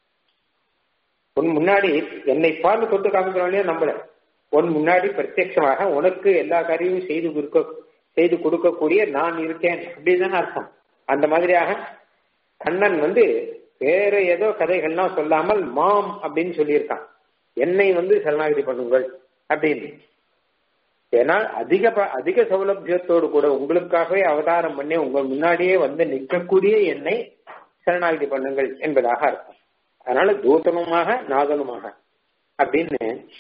உன் முன்னாடி என்னை பார்த்து தொட்டு காமிக்கிறவனே நம்பல உன் முன்னாடி பிரத்யட்சமாக உனக்கு எல்லா காரியமும் செய்து கொடுக்க செய்து கொடுக்கக்கூடிய நான் இருக்கேன் அப்படின்னு அர்த்தம் அந்த மாதிரியாக கண்ணன் வந்து வேற ஏதோ கதைகள்லாம் சொல்லாமல் மாம் அப்படின்னு சொல்லியிருக்கான் என்னை வந்து சரணாகதி பண்ணுங்கள் அப்படின்னு ஏன்னா அதிக அதிக சௌலபியத்தோடு கூட உங்களுக்காகவே அவதாரம் பண்ணி உங்கள் முன்னாடியே வந்து நிற்கக்கூடிய என்னை சரணாகதி பண்ணுங்கள் என்பதாக அர்த்தம் அதனால தூதனுமாக நாதனுமாக அப்படின்னு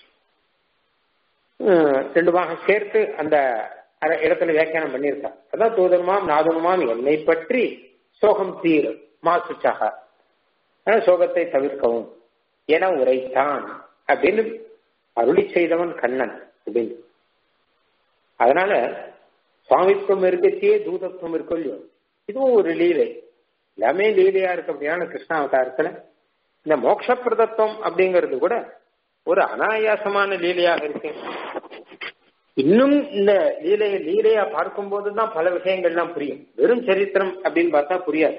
ரெண்டுமாக சேர்த்து அந்த இடத்துல வியாக்கியானம் பண்ணியிருக்கார் அதான் தூதனுமாம் நாதனுமாம் என்னை பற்றி சோகம் தீர் மா சுச்சாக சோகத்தை தவிர்க்கவும் என உரைத்தான் அப்படின்னு அருளி செய்தவன் கண்ணன் அப்படின்னு அதனால சுவாமித்துவம் இருக்கச்சியே தூதத்துவம் இருக்கும் இல்லையோ இதுவும் ஒரு லீலை எல்லாமே லீலையா இருக்கு அப்படியான கிருஷ்ண அவதாரத்துல இந்த மோட்சப்பிரதத்துவம் அப்படிங்கிறது கூட ஒரு அனாயாசமான லீலையாக இருக்கு இன்னும் இந்த லீலையை லீலையா பார்க்கும்போது தான் பல விஷயங்கள்லாம் புரியும் வெறும் சரித்திரம் அப்படின்னு பார்த்தா புரியாது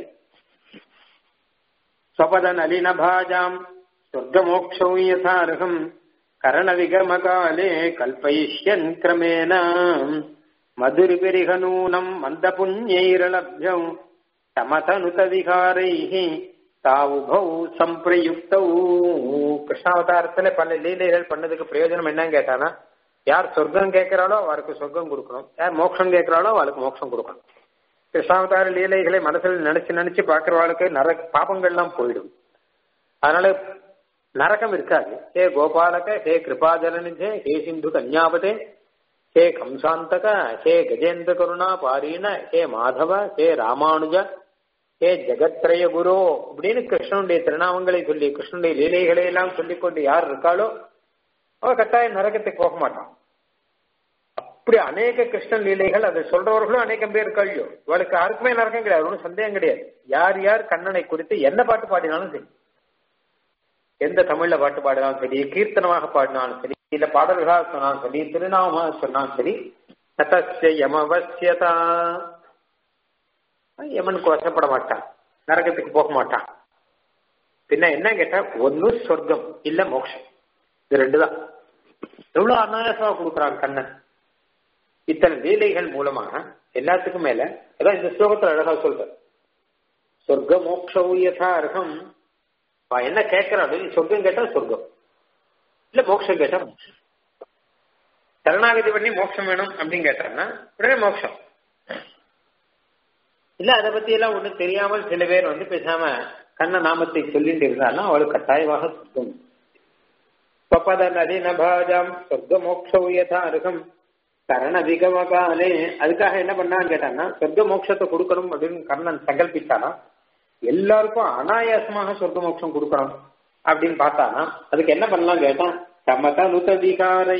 ஸ்வபத நளின பாஜாம் சொர்க்கமோக்ஷௌ யதார்ஹம் கரண விகமகாலே கல்பயிஷ்யன் கிரமேண மதுரிபிரிகநூனம் மந்த புண்ணியைரலப்யம் சமதனுத விகாரைः தாவுபௌ சம்பிரயுக்தௌ கிருஷ்ணாவதாரத்துல பல லீலைகள் பண்ணதுக்கு பிரயோஜனம் என்னன்னு கேட்டானா யார் சொர்க்கம் கேட்கிறாளோ அவருக்கு சொர்க்கம் கொடுக்கணும் யார் மோட்சம் கேட்கிறாளோ அவளுக்கு மோட்சம் கொடுக்கணும் கிருஷ்ணாவதார லீலைகளை மனசில் நினைச்சு நினைச்சு பாக்குறவாளுக்கு நர பாபங்கள்லாம் போயிடும் அதனால நரகம் இருக்காது ஹே கோபாலக ஹே கிருபாஜலனிஜே ஹே சிந்து கன்யாபதே ஹே கம்சாந்தக ஹே கஜேந்திர கருணா பாரீன ஹே மாதவ ஹே ராமானுஜ ஹே ஜெகத்ரய குரு அப்படின்னு கிருஷ்ணனுடைய திருநாமங்களை சொல்லி கிருஷ்ணனுடைய லீலைகளை எல்லாம் சொல்லிக்கொண்டு யார் இருக்காளோ அவ கட்டாயம் நரகத்துக்கு போக மாட்டான் அப்படி அநேக கிருஷ்ணன் லீலைகள் அதை சொல்றவர்களும் அநேகம் பேர் இருக்காளியோ இவளுக்கு யாருக்குமே நரகம் கிடையாது ஒன்றும் சந்தேகம் கிடையாது யார் யார் கண்ணனை குறித்து என்ன பாட்டு பாடினாலும் சரி எந்த தமிழ்ல பாட்டு பாடினாலும் சரி கீர்த்தனமாக பாடினாலும் சரி இல்ல பாடல்களாக சொன்னாலும் சரி திருநாம சொன்னாலும் சரி நதஸ்ய யமவசியதா யமனுக்கு வசப்பட மாட்டான் நரகத்துக்கு போக மாட்டான் பின்ன என்ன கேட்டா ஒன்னு சொர்க்கம் இல்ல மோட்சம் இது ரெண்டு தான் எவ்வளவு அனாயாசமா கொடுக்குறான் கண்ணன் இத்தனை லீலைகள் மூலமாக எல்லாத்துக்கும் மேல அதான் இந்த ஸ்லோகத்துல அழகா சொல்ற சொர்க்க மோக்ஷ யதா அர்ஹம் என்ன கேட்கிறாள் நீ சொர்க்கம் கேட்டா சொர்க்கம் இல்ல மோட்சம் கேட்டா மோட்சம் சரணாகதி பண்ணி மோட்சம் வேணும் அப்படின்னு கேட்டாங்கன்னா உடனே மோட்சம் இல்ல அதை பத்தி எல்லாம் ஒண்ணும் தெரியாமல் சில பேர் வந்து பேசாம கண்ண நாமத்தை சொல்லிட்டு இருந்தாலும் அவளுக்கு கட்டாயமாக சொர்க்கம் பப்பத நதி நபாஜாம் சொர்க்க மோக்ஷ யதா அருகம் கரண விகமகாலே அதுக்காக என்ன பண்ணான்னு கேட்டாங்கன்னா சொர்க்க மோட்சத்தை கொடுக்கணும் அப்படின்னு கர்ணன் சங்கல்பிச்சானா எல்லாருக்கும் அனாயாசமாக சொர்க்க மோட்சம் கொடுக்கணும் அப்படின்னு பார்த்தானா அதுக்கு என்ன பண்ணலாம் கேட்டான் சமத நுத விகாரை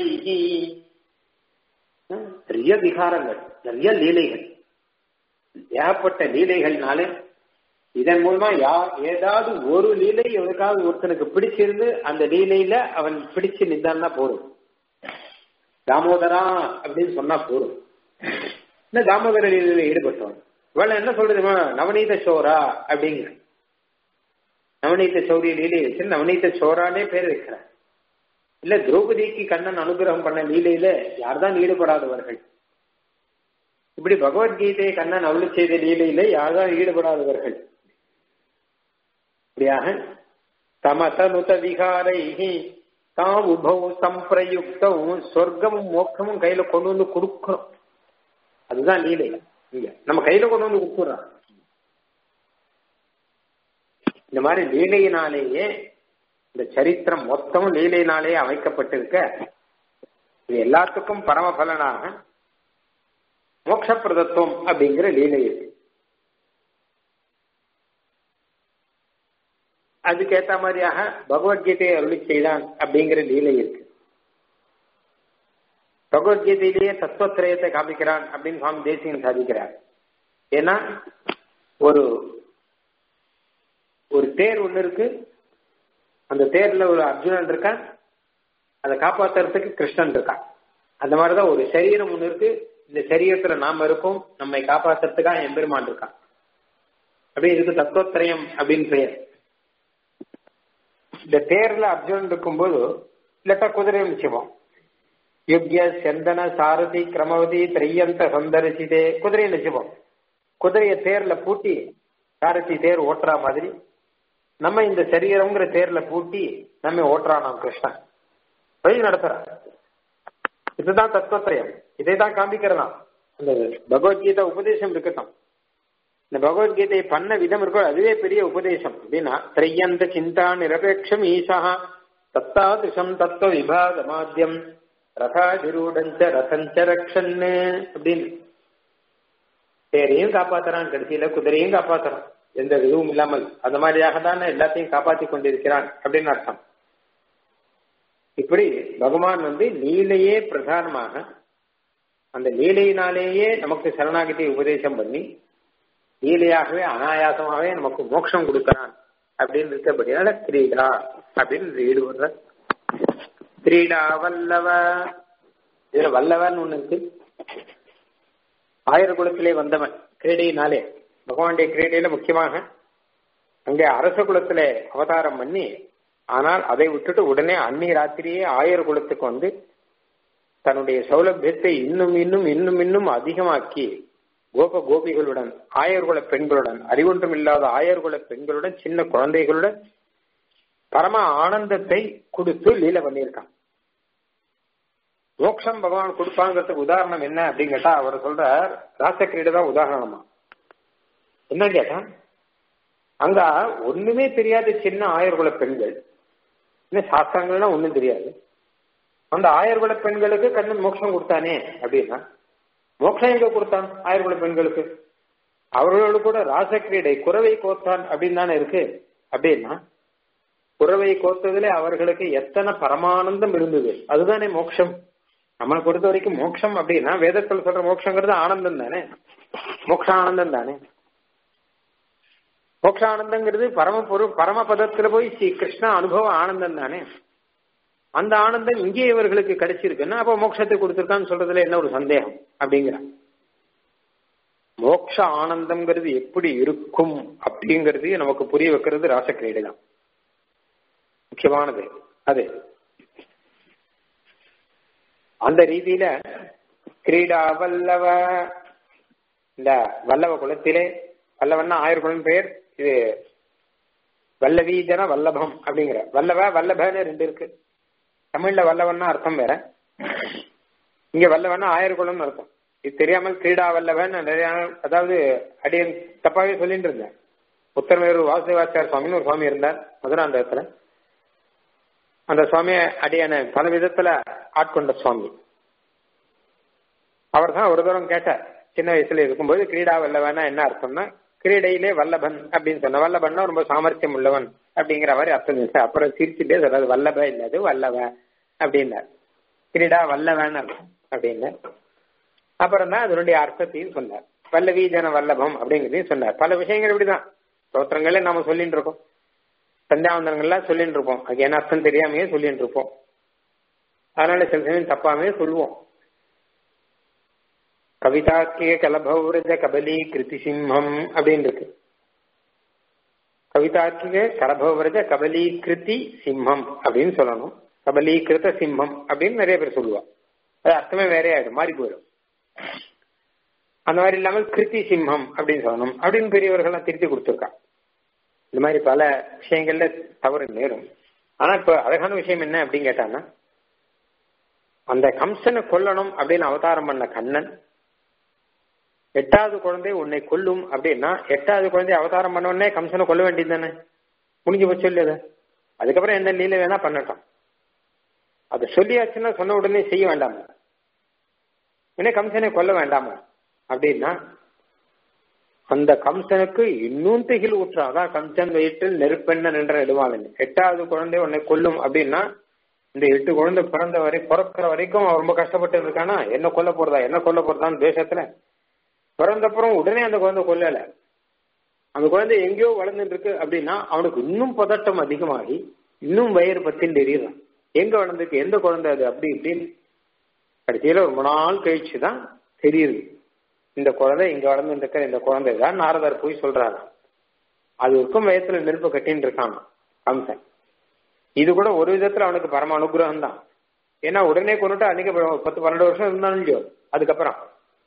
நிறைய விகாரங்கள் நிறைய லீலைகள் ஏகப்பட்ட லீலைகள்னால இதன் மூலமா யா ஏதாவது ஒரு லீலை எவனுக்காவது ஒருத்தனுக்கு பிடிச்சிருந்து அந்த லீலையில அவன் பிடிச்சு நின்றான்னா போதும் தாமோதரா அப்படின்னு சொன்னா போதும் இந்த தாமோதர லீலையில ஈடுபட்டவன் இவள என்ன சொல்றது நவநீத சோரா அப்படிங்கிற நவநீத சௌரிய லீலை வச்சு நவநீத சோரானே பேர் வைக்கிறார் இல்ல திரௌபதிக்கு கண்ணன் அனுகிரகம் பண்ண லீலையில யார்தான் ஈடுபடாதவர்கள் இப்படி பகவத்கீதையை கண்ணன் அருள் செய்த லீலையில யார்தான் ஈடுபடாதவர்கள் இப்படியாக தமதனுத விகாரை தாம் உபௌ சம்பிரயுக்தம் சொர்க்கமும் மோட்சமும் கையில கொண்டு வந்து கொடுக்கணும் அதுதான் லீலை இங்க நம்ம கையில கொண்டு வந்து கொடுத்துறான் இந்த மாதிரி லீலையினாலேயே இந்த சரித்திரம் மொத்தமும் லீலையினாலேயே அமைக்கப்பட்டிருக்க இது எல்லாத்துக்கும் பரமபலனாக மோட்சப்பிரதத்துவம் அப்படிங்கிற லீலை இருக்கு அதுக்கேத்த மாதிரியாக பகவத்கீதையை அருளி செய்தான் அப்படிங்கிற லீலை இருக்கு பகவத்கீதையிலேயே தத்துவத்திரயத்தை காமிக்கிறான் அப்படின்னு சுவாமி தேசியன் சாதிக்கிறார் ஏன்னா ஒரு ஒரு தேர் ஒண்ணு இருக்கு அந்த தேர்ல ஒரு அர்ஜுனன் இருக்கான் அதை காப்பாத்துறதுக்கு கிருஷ்ணன் இருக்கான் அந்த மாதிரிதான் ஒரு சரீரம் ஒண்ணு இருக்கு இந்த சரீரத்துல நாம இருக்கோம் நம்மை காப்பாத்துறதுக்காக எம்பெருமான் இருக்கான் அப்படி இதுக்கு தத்துவத்திரயம் அப்படின்னு பெயர் இந்த தேர்ல அர்ஜுனன் இருக்கும்போது இல்லட்டா குதிரை நிச்சயமோம் யுக்ய செந்தன சாரதி கிரமவதி திரையந்த சந்தரிசிதே குதிரையை நிச்சயமோம் குதிரைய தேர்ல பூட்டி சாரதி தேர் ஓட்டுறா மாதிரி நம்ம இந்த சரீரம்ங்கிற தேர்ல பூட்டி நம்ம ஓட்டுறான் நாம் கிருஷ்ணன் வழி நடத்துறான் இதுதான் தத்துவத்திரயம் இதை தான் காண்பிக்கிறதா இந்த பகவத்கீதை உபதேசம் இருக்கட்டும் இந்த பகவத்கீதை பண்ண விதம் இருக்கோ அதுவே பெரிய உபதேசம் அப்படின்னா திரையந்த சிந்தா நிரபேட்சம் ஈசா தத்தாதிருஷம் தத்துவ விபாக மாத்தியம் ரதாதிரூடஞ்ச ரதஞ்ச ரக்ஷன்னு அப்படின்னு தேரையும் காப்பாத்துறான் கடைசியில குதிரையும் காப்பாத்துறான் எந்த இதுவும் இல்லாமல் அந்த மாதிரியாக தானே எல்லாத்தையும் காப்பாத்தி கொண்டிருக்கிறான் அப்படின்னு அர்த்தம் இப்படி பகவான் வந்து லீலையே பிரதானமாக அந்த லீலையினாலேயே நமக்கு சரணாகதி உபதேசம் பண்ணி லீலையாகவே அனாயாசமாகவே நமக்கு மோட்சம் கொடுக்கிறான் அப்படின்னு இருக்கபடியால கிரீடா அப்படின்னு ஈடுபடுற கிரீடா வல்லவ இதுல வல்லவன் ஒண்ணு இருக்கு ஆயிர குலத்திலே வந்தவன் கிரீடையினாலே பகவானுடைய கிரீடையில முக்கியமாக அங்கே அரச குலத்துல அவதாரம் பண்ணி ஆனால் அதை விட்டுட்டு உடனே அன்னி ராத்திரியே ஆயர் குலத்துக்கு வந்து தன்னுடைய சௌலபியத்தை இன்னும் இன்னும் இன்னும் இன்னும் அதிகமாக்கி கோப கோபிகளுடன் ஆயர்குல பெண்களுடன் அறிவொன்றும் இல்லாத ஆயர்குல பெண்களுடன் சின்ன குழந்தைகளுடன் பரம ஆனந்தத்தை கொடுத்து லீல பண்ணியிருக்கான் மோக்ஷம் பகவான் கொடுப்பாங்கிறதுக்கு உதாரணம் என்ன அப்படின்னு கேட்டா அவர் சொல்ற ராசக்கிரீடை தான் உதாரணமா என்ன கேட்டா அங்க ஒண்ணுமே தெரியாத சின்ன ஆயர்குல பெண்கள் இன்னும் சாஸ்திரங்கள்னா ஒண்ணும் தெரியாது அந்த ஆயர்குல பெண்களுக்கு கண்ணன் மோட்சம் கொடுத்தானே அப்படின்னா மோட்சம் எங்க கொடுத்தான் ஆயர்குல பெண்களுக்கு அவர்களோடு கூட ராசக்கிரீடை குறவை கோத்தான் அப்படின்னு தானே இருக்கு அப்படின்னா குறவை கோத்ததுல அவர்களுக்கு எத்தனை பரமானந்தம் இருந்தது அதுதானே மோட்சம் நம்மளை பொறுத்த வரைக்கும் மோட்சம் அப்படின்னா வேதத்தில் சொல்ற மோட்சங்கிறது ஆனந்தம் தானே மோட்ச ஆனந்தம் தானே மோட்சானந்தங்கிறது பரம பொருள் பரமபதத்துல போய் ஸ்ரீ கிருஷ்ண அனுபவ ஆனந்தம் தானே அந்த ஆனந்தம் இங்கே இவர்களுக்கு கிடைச்சிருக்குன்னா அப்ப மோட்சத்தை கொடுத்துருக்கான்னு சொல்றதுல என்ன ஒரு சந்தேகம் அப்படிங்கிற மோட்ச ஆனந்தம்ங்கிறது எப்படி இருக்கும் அப்படிங்கிறது நமக்கு புரிய வைக்கிறது ராசக்கிரீடை தான் முக்கியமானது அது அந்த ரீதியில கிரீடா வல்லவ இந்த வல்லவ குலத்திலே வல்லவன்னா ஆயிரம் குலம் பெயர் இது வல்லவீஜன வல்லபம் அப்படிங்கிற வல்லவ வல்லபன்னு ரெண்டு இருக்கு தமிழ்ல வல்லவன்னா அர்த்தம் வேற இங்க வல்லவன்னா ஆயிரம் குலம்னு அர்த்தம் இது தெரியாமல் கிரீடா வல்லவன் நிறைய அதாவது அடியன் தப்பாவே சொல்லிட்டு இருந்தேன் உத்தரமேரு வாசுதேவாச்சார சுவாமின்னு ஒரு சுவாமி இருந்தார் மதுராந்தகத்துல அந்த சுவாமியை அடியான பல விதத்துல ஆட்கொண்ட சுவாமி அவர் தான் ஒரு தூரம் கேட்டார் சின்ன வயசுல இருக்கும்போது கிரீடா வல்லவனா என்ன அர்த்தம்னா கிரீடையிலே வல்லபன் அப்படின்னு சொன்ன வல்லபன்னா ரொம்ப சாமர்த்தியம் உள்ளவன் அப்படிங்கிற மாதிரி அர்த்தம் இருந்துச்சு அப்புறம் சிரிச்சுட்டே சொல்றது வல்லப இல்லது வல்லவ அப்படின்னார் கிரீடா வல்லவன் அர்த்தம் அப்படின்னு அப்புறம் தான் அதனுடைய அர்த்தத்தையும் சொன்னார் வல்லவி ஜன வல்லபம் அப்படிங்கிறதையும் சொன்னார் பல விஷயங்கள் இப்படிதான் ஸ்தோத்திரங்களே நாம சொல்லிட்டு இருக்கோம் சந்தியாவந்தனங்கள்லாம் சொல்லிட்டு இருப்போம் அது என்ன அர்த்தம் தெரியாமையே சொல்லிட்டு இருப்போம் அதனால சில சமயம் தப்பாமே சொல்லுவோம் கவிதாக்கிய கலபௌரஜ கபலி கிருதி சிம்மம் அப்படின்னு இருக்கு கவிதாக்கிய கலபௌரஜ கபலி கிருதி சிம்மம் அப்படின்னு சொல்லணும் கபலீகிருத சிம்மம் அப்படின்னு நிறைய பேர் சொல்லுவா அது அர்த்தமே வேற ஆயிடும் மாறி போயிடும் அந்த மாதிரி இல்லாமல் கிருத்தி சிம்மம் அப்படின்னு சொல்லணும் அப்படின்னு பெரியவர்கள்லாம் திருத்தி கொடுத்துருக்கா இந்த மாதிரி பல விஷயங்கள்ல தவறு நேரும் ஆனா இப்ப அழகான விஷயம் என்ன அப்படின்னு கேட்டாங்கன்னா அந்த கம்சனை கொல்லணும் அப்படின்னு அவதாரம் பண்ண கண்ணன் எட்டாவது குழந்தை உன்னை கொல்லும் அப்படின்னா எட்டாவது குழந்தை அவதாரம் பண்ண உடனே கம்சனை கொல்ல வேண்டியது தானே முடிஞ்சு போச்சு இல்லையா அதுக்கப்புறம் எந்த லீலை வேணா பண்ணட்டும் அது சொல்லியாச்சுன்னா சொன்ன உடனே செய்ய வேண்டாமா என்ன கம்சனை கொல்ல வேண்டாமா அப்படின்னா அந்த கம்சனுக்கு இன்னும் திகில் ஊற்றான் அதான் கம்சன் வயிற்றில் நெருப்பெண்ண நின்ற இடுவாளன் எட்டாவது குழந்தை உன்னை கொல்லும் அப்படின்னா இந்த எட்டு குழந்தை பிறந்த வரை பிறக்கிற வரைக்கும் அவன் ரொம்ப கஷ்டப்பட்டு இருக்கானா என்ன கொல்ல போறதா என்ன கொல்ல போறதான்னு தேசத்துல பிறந்தப்புறம் உடனே அந்த குழந்தை கொல்லல அந்த குழந்தை எங்கேயோ வளர்ந்துட்டு இருக்கு அப்படின்னா அவனுக்கு இன்னும் பதட்டம் அதிகமாகி இன்னும் வயிறு பத்தின்னு தெரியுறான் எங்க வளர்ந்துருக்கு எந்த குழந்தை அது அப்படி இப்படின்னு கடைசியில ரொம்ப நாள் கழிச்சு தான் தெரியுது இந்த குழந்தை இங்க வளர்ந்து இருக்கிற இந்த குழந்தை தான் நாரதர் போய் சொல்றாரு அது இருக்கும் வயத்துல நெருப்பு கட்டின்னு இருக்கான் கம்சன் இது கூட ஒரு விதத்துல அவனுக்கு பரம அனுகிரகம் தான் ஏன்னா உடனே கொண்டுட்டு அன்னைக்கு பத்து பன்னெண்டு வருஷம் இருந்தாலும் இல்லையோ அதுக்கப்புறம்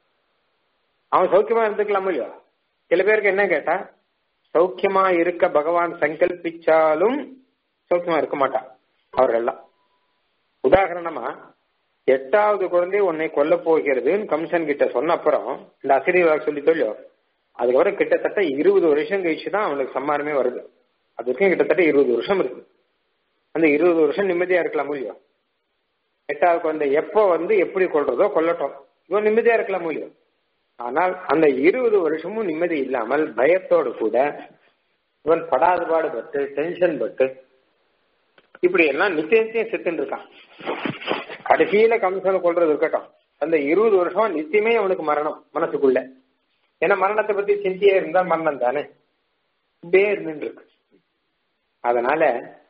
அவன் சௌக்கியமா இருந்துக்கலாமோ இல்லையோ சில பேருக்கு என்ன கேட்டா சௌக்கியமா இருக்க பகவான் சங்கல்பிச்சாலும் சௌக்கியமா இருக்க மாட்டான் அவர்கள்லாம் உதாரணமா எட்டாவது குழந்தை உன்னை கொல்ல போகிறதுன்னு கம்சன் கிட்ட சொன்ன அப்புறம் இந்த அசிரியர் சொல்லி சொல்லியோ அதுக்கப்புறம் கிட்டத்தட்ட இருபது வருஷம் கழிச்சு தான் அவனுக்கு சம்மானமே வருது அதுக்கும் கிட்டத்தட்ட இருபது வருஷம் இருக்கு அந்த இருபது வருஷம் நிம்மதியா இருக்கலாம் இல்லையோ எட்டாவது குழந்தை எப்போ வந்து எப்படி கொள்றதோ கொல்லட்டும் இவன் நிம்மதியா இருக்கலாம் இல்லையோ ஆனால் அந்த இருபது வருஷமும் நிம்மதி இல்லாமல் பயத்தோடு கூட இவன் படாத பாடுபட்டு டென்ஷன் பட்டு இப்படி எல்லாம் நித்திய நித்தியம் செத்துன்னு இருக்கான் கடைசியில கம்சனை கொள்றது இருக்கட்டும் அந்த இருபது வருஷம் நித்தியமே அவனுக்கு மரணம் மனசுக்குள்ள ஏன்னா மரணத்தை பத்தி சிந்தியே இருந்தா மரணம் தானே இப்படியே இருந்துட்டு இருக்கு அதனால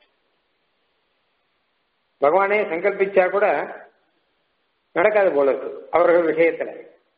பகவானே சங்கல்பிச்சா கூட நடக்காது போல இருக்கு அவர்கள் விஷயத்துல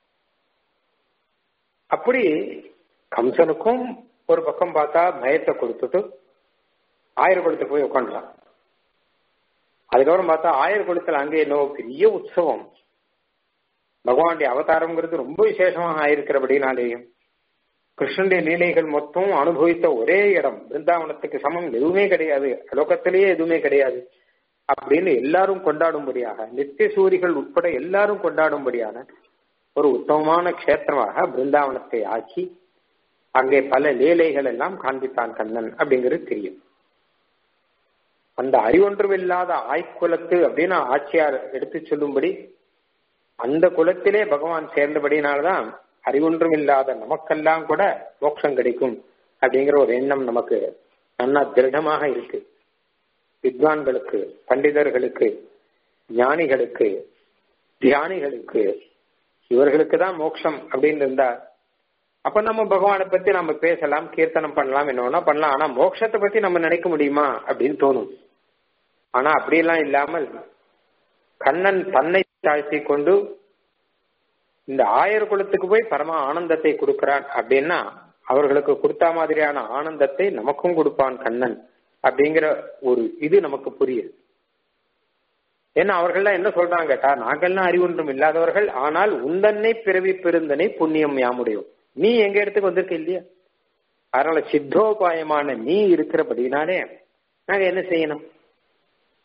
அப்படி கம்சனுக்கும் ஒரு பக்கம் பார்த்தா பயத்தை கொடுத்துட்டு ஆயிரம் குளத்தை போய் உட்காந்துறான் அதுக்கப்புறம் பார்த்தா ஆயிரம் குளத்துல அங்கே என்னவோ பெரிய உற்சவம் பகவானுடைய அவதாரம்ங்கிறது ரொம்ப விசேஷமாக ஆயிருக்கிறபடினாலேயும் கிருஷ்ணனுடைய லீலைகள் மொத்தம் அனுபவித்த ஒரே இடம் பிருந்தாவனத்துக்கு சமம் எதுவுமே கிடையாது லோகத்திலேயே எதுவுமே கிடையாது அப்படின்னு எல்லாரும் கொண்டாடும்படியாக நித்திய சூரிகள் உட்பட எல்லாரும் கொண்டாடும்படியான ஒரு உத்தமமான கஷேத்திரமாக பிருந்தாவனத்தை ஆக்கி அங்கே பல லீலைகள் எல்லாம் காண்பித்தான் கண்ணன் அப்படிங்கிறது தெரியும் அந்த அறிவொன்றுமில்லாத ஆய்குலத்து அப்படின்னு ஆட்சியார் எடுத்து சொல்லும்படி அந்த குலத்திலே பகவான் சேர்ந்தபடினால்தான் அறிவொன்றும் இல்லாத நமக்கெல்லாம் கூட மோட்சம் கிடைக்கும் அப்படிங்கிற ஒரு எண்ணம் நமக்கு நல்லா திருடமாக இருக்கு வித்வான்களுக்கு பண்டிதர்களுக்கு ஞானிகளுக்கு தியானிகளுக்கு இவர்களுக்கு தான் மோட்சம் அப்படின்னு இருந்தா அப்ப நம்ம பகவானை பத்தி நம்ம பேசலாம் கீர்த்தனம் பண்ணலாம் என்ன பண்ணலாம் ஆனா மோட்சத்தை பத்தி நம்ம நினைக்க முடியுமா அப்படின்னு தோணும் ஆனா அப்படியெல்லாம் இல்லாமல் கண்ணன் தன்னை தாழ்த்தி கொண்டு இந்த ஆயர் குலத்துக்கு போய் பரம ஆனந்தத்தை கொடுக்கிறான் அப்படின்னா அவர்களுக்கு கொடுத்த மாதிரியான ஆனந்தத்தை நமக்கும் கொடுப்பான் கண்ணன் அப்படிங்கிற ஒரு இது நமக்கு புரியுது ஏன்னா அவர்கள்லாம் என்ன சொல்றாங்க கேட்டா நாங்கள்லாம் அறிவொன்றும் இல்லாதவர்கள் ஆனால் உந்தன்னை பிறவி பெருந்தனை புண்ணியம் யாமுடையோம் நீ எங்க இடத்துக்கு வந்திருக்க இல்லையா அதனால சித்தோபாயமான நீ இருக்கிறபடினாலே நாங்க என்ன செய்யணும்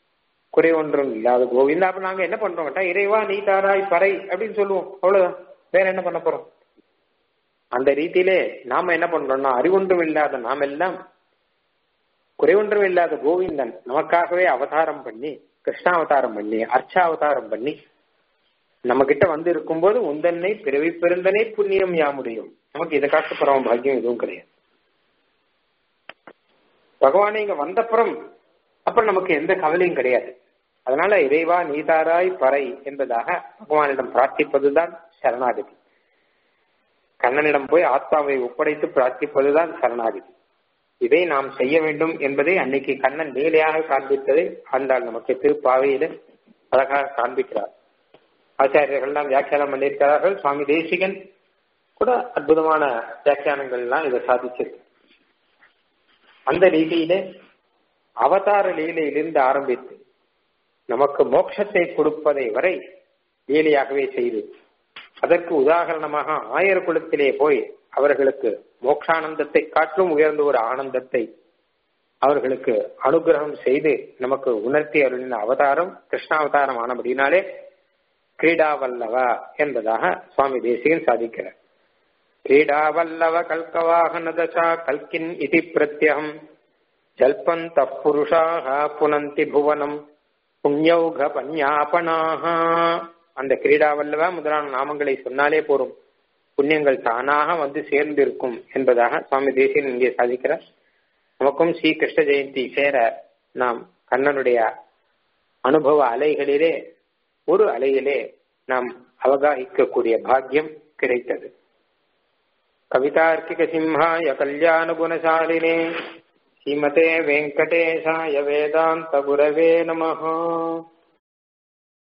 குறை ஒன்றும் இல்லாத கோவிந்தா அப்ப நாங்க என்ன பண்றோம் கேட்டா இறைவா நீ தாராய் பறை அப்படின்னு சொல்லுவோம் அவ்வளவுதான் வேற என்ன பண்ண போறோம் அந்த ரீதியிலே நாம என்ன பண்றோம்னா அறிவொன்றும் இல்லாத நாம் எல்லாம் குறைவொன்றும் இல்லாத கோவிந்தன் நமக்காகவே அவதாரம் பண்ணி கிருஷ்ணாவதாரம் பண்ணி அர்ச்சாவதாரம் பண்ணி நம்ம கிட்ட வந்து இருக்கும்போது உந்தன்னை பிறவி பெருந்தனை புண்ணியம் யாமுடையும் நமக்கு இதை காட்டு பரம பாக்கியம் எதுவும் கிடையாது பகவானே இங்க வந்தப்புறம் அப்புறம் நமக்கு எந்த கவலையும் கிடையாது அதனால இறைவா நீதாராய் பறை என்பதாக பகவானிடம் பிரார்த்திப்பதுதான் சரணாகதி கண்ணனிடம் போய் ஆத்மாவை ஒப்படைத்து பிரார்த்திப்பதுதான் சரணாகதி இதை நாம் செய்ய வேண்டும் என்பதை அன்னைக்கு கண்ணன் வேலையாக காண்பித்ததை ஆண்டாள் நமக்கு திருப்பாவையில அழகாக காண்பிக்கிறார் ஆச்சாரியர்கள்லாம் வியாக்கியானம் பண்ணியிருக்கிறார்கள் சுவாமி தேசிகன் கூட அற்புதமான வியாக்கியானங்கள்லாம் இதை சாதிச்சிருக்கு அந்த ரீதியிலே அவதார லீலையிலிருந்து ஆரம்பித்து நமக்கு மோட்சத்தை கொடுப்பதை வரை லீலையாகவே செய்து அதற்கு உதாரணமாக ஆயர் குலத்திலே போய் அவர்களுக்கு மோட்சானந்தத்தை காட்டிலும் உயர்ந்த ஒரு ஆனந்தத்தை அவர்களுக்கு அனுகிரகம் செய்து நமக்கு உணர்த்தி அருளின அவதாரம் கிருஷ்ணாவதாரம் ஆனபடினாலே கிரீடாவல்லவா என்பதாக சுவாமி தேசிகன் சாதிக்கிறார் क्रीडावल्लव कल्कवाहनदशा कल्किन् इति प्रत्यहम् जल्पन्तः पुरुषाः पुनन्ति भुवனம் புண்ணியௌக பஞ்ஞாபனாக அந்த கிரீடாவல்லவா முதலான நாமங்களை சொன்னாலே போரும் புண்ணியங்கள் தானாக வந்து சேர்ந்திருக்கும் என்பதாக சுவாமி தேசியன் இங்கே சாதிக்கிறார் நமக்கும் ஸ்ரீ கிருஷ்ண ஜெயந்தி சேர நாம் கண்ணனுடைய அனுபவ அலைகளிலே ஒரு அலையிலே நாம் அவகாகிக்கக்கூடிய பாக்கியம் கிடைத்தது कवितार्किकसिंहाय कल्याणगुणशालिने श्रीमते वेङ्कटेशाय वेदान्तगुरवे नमः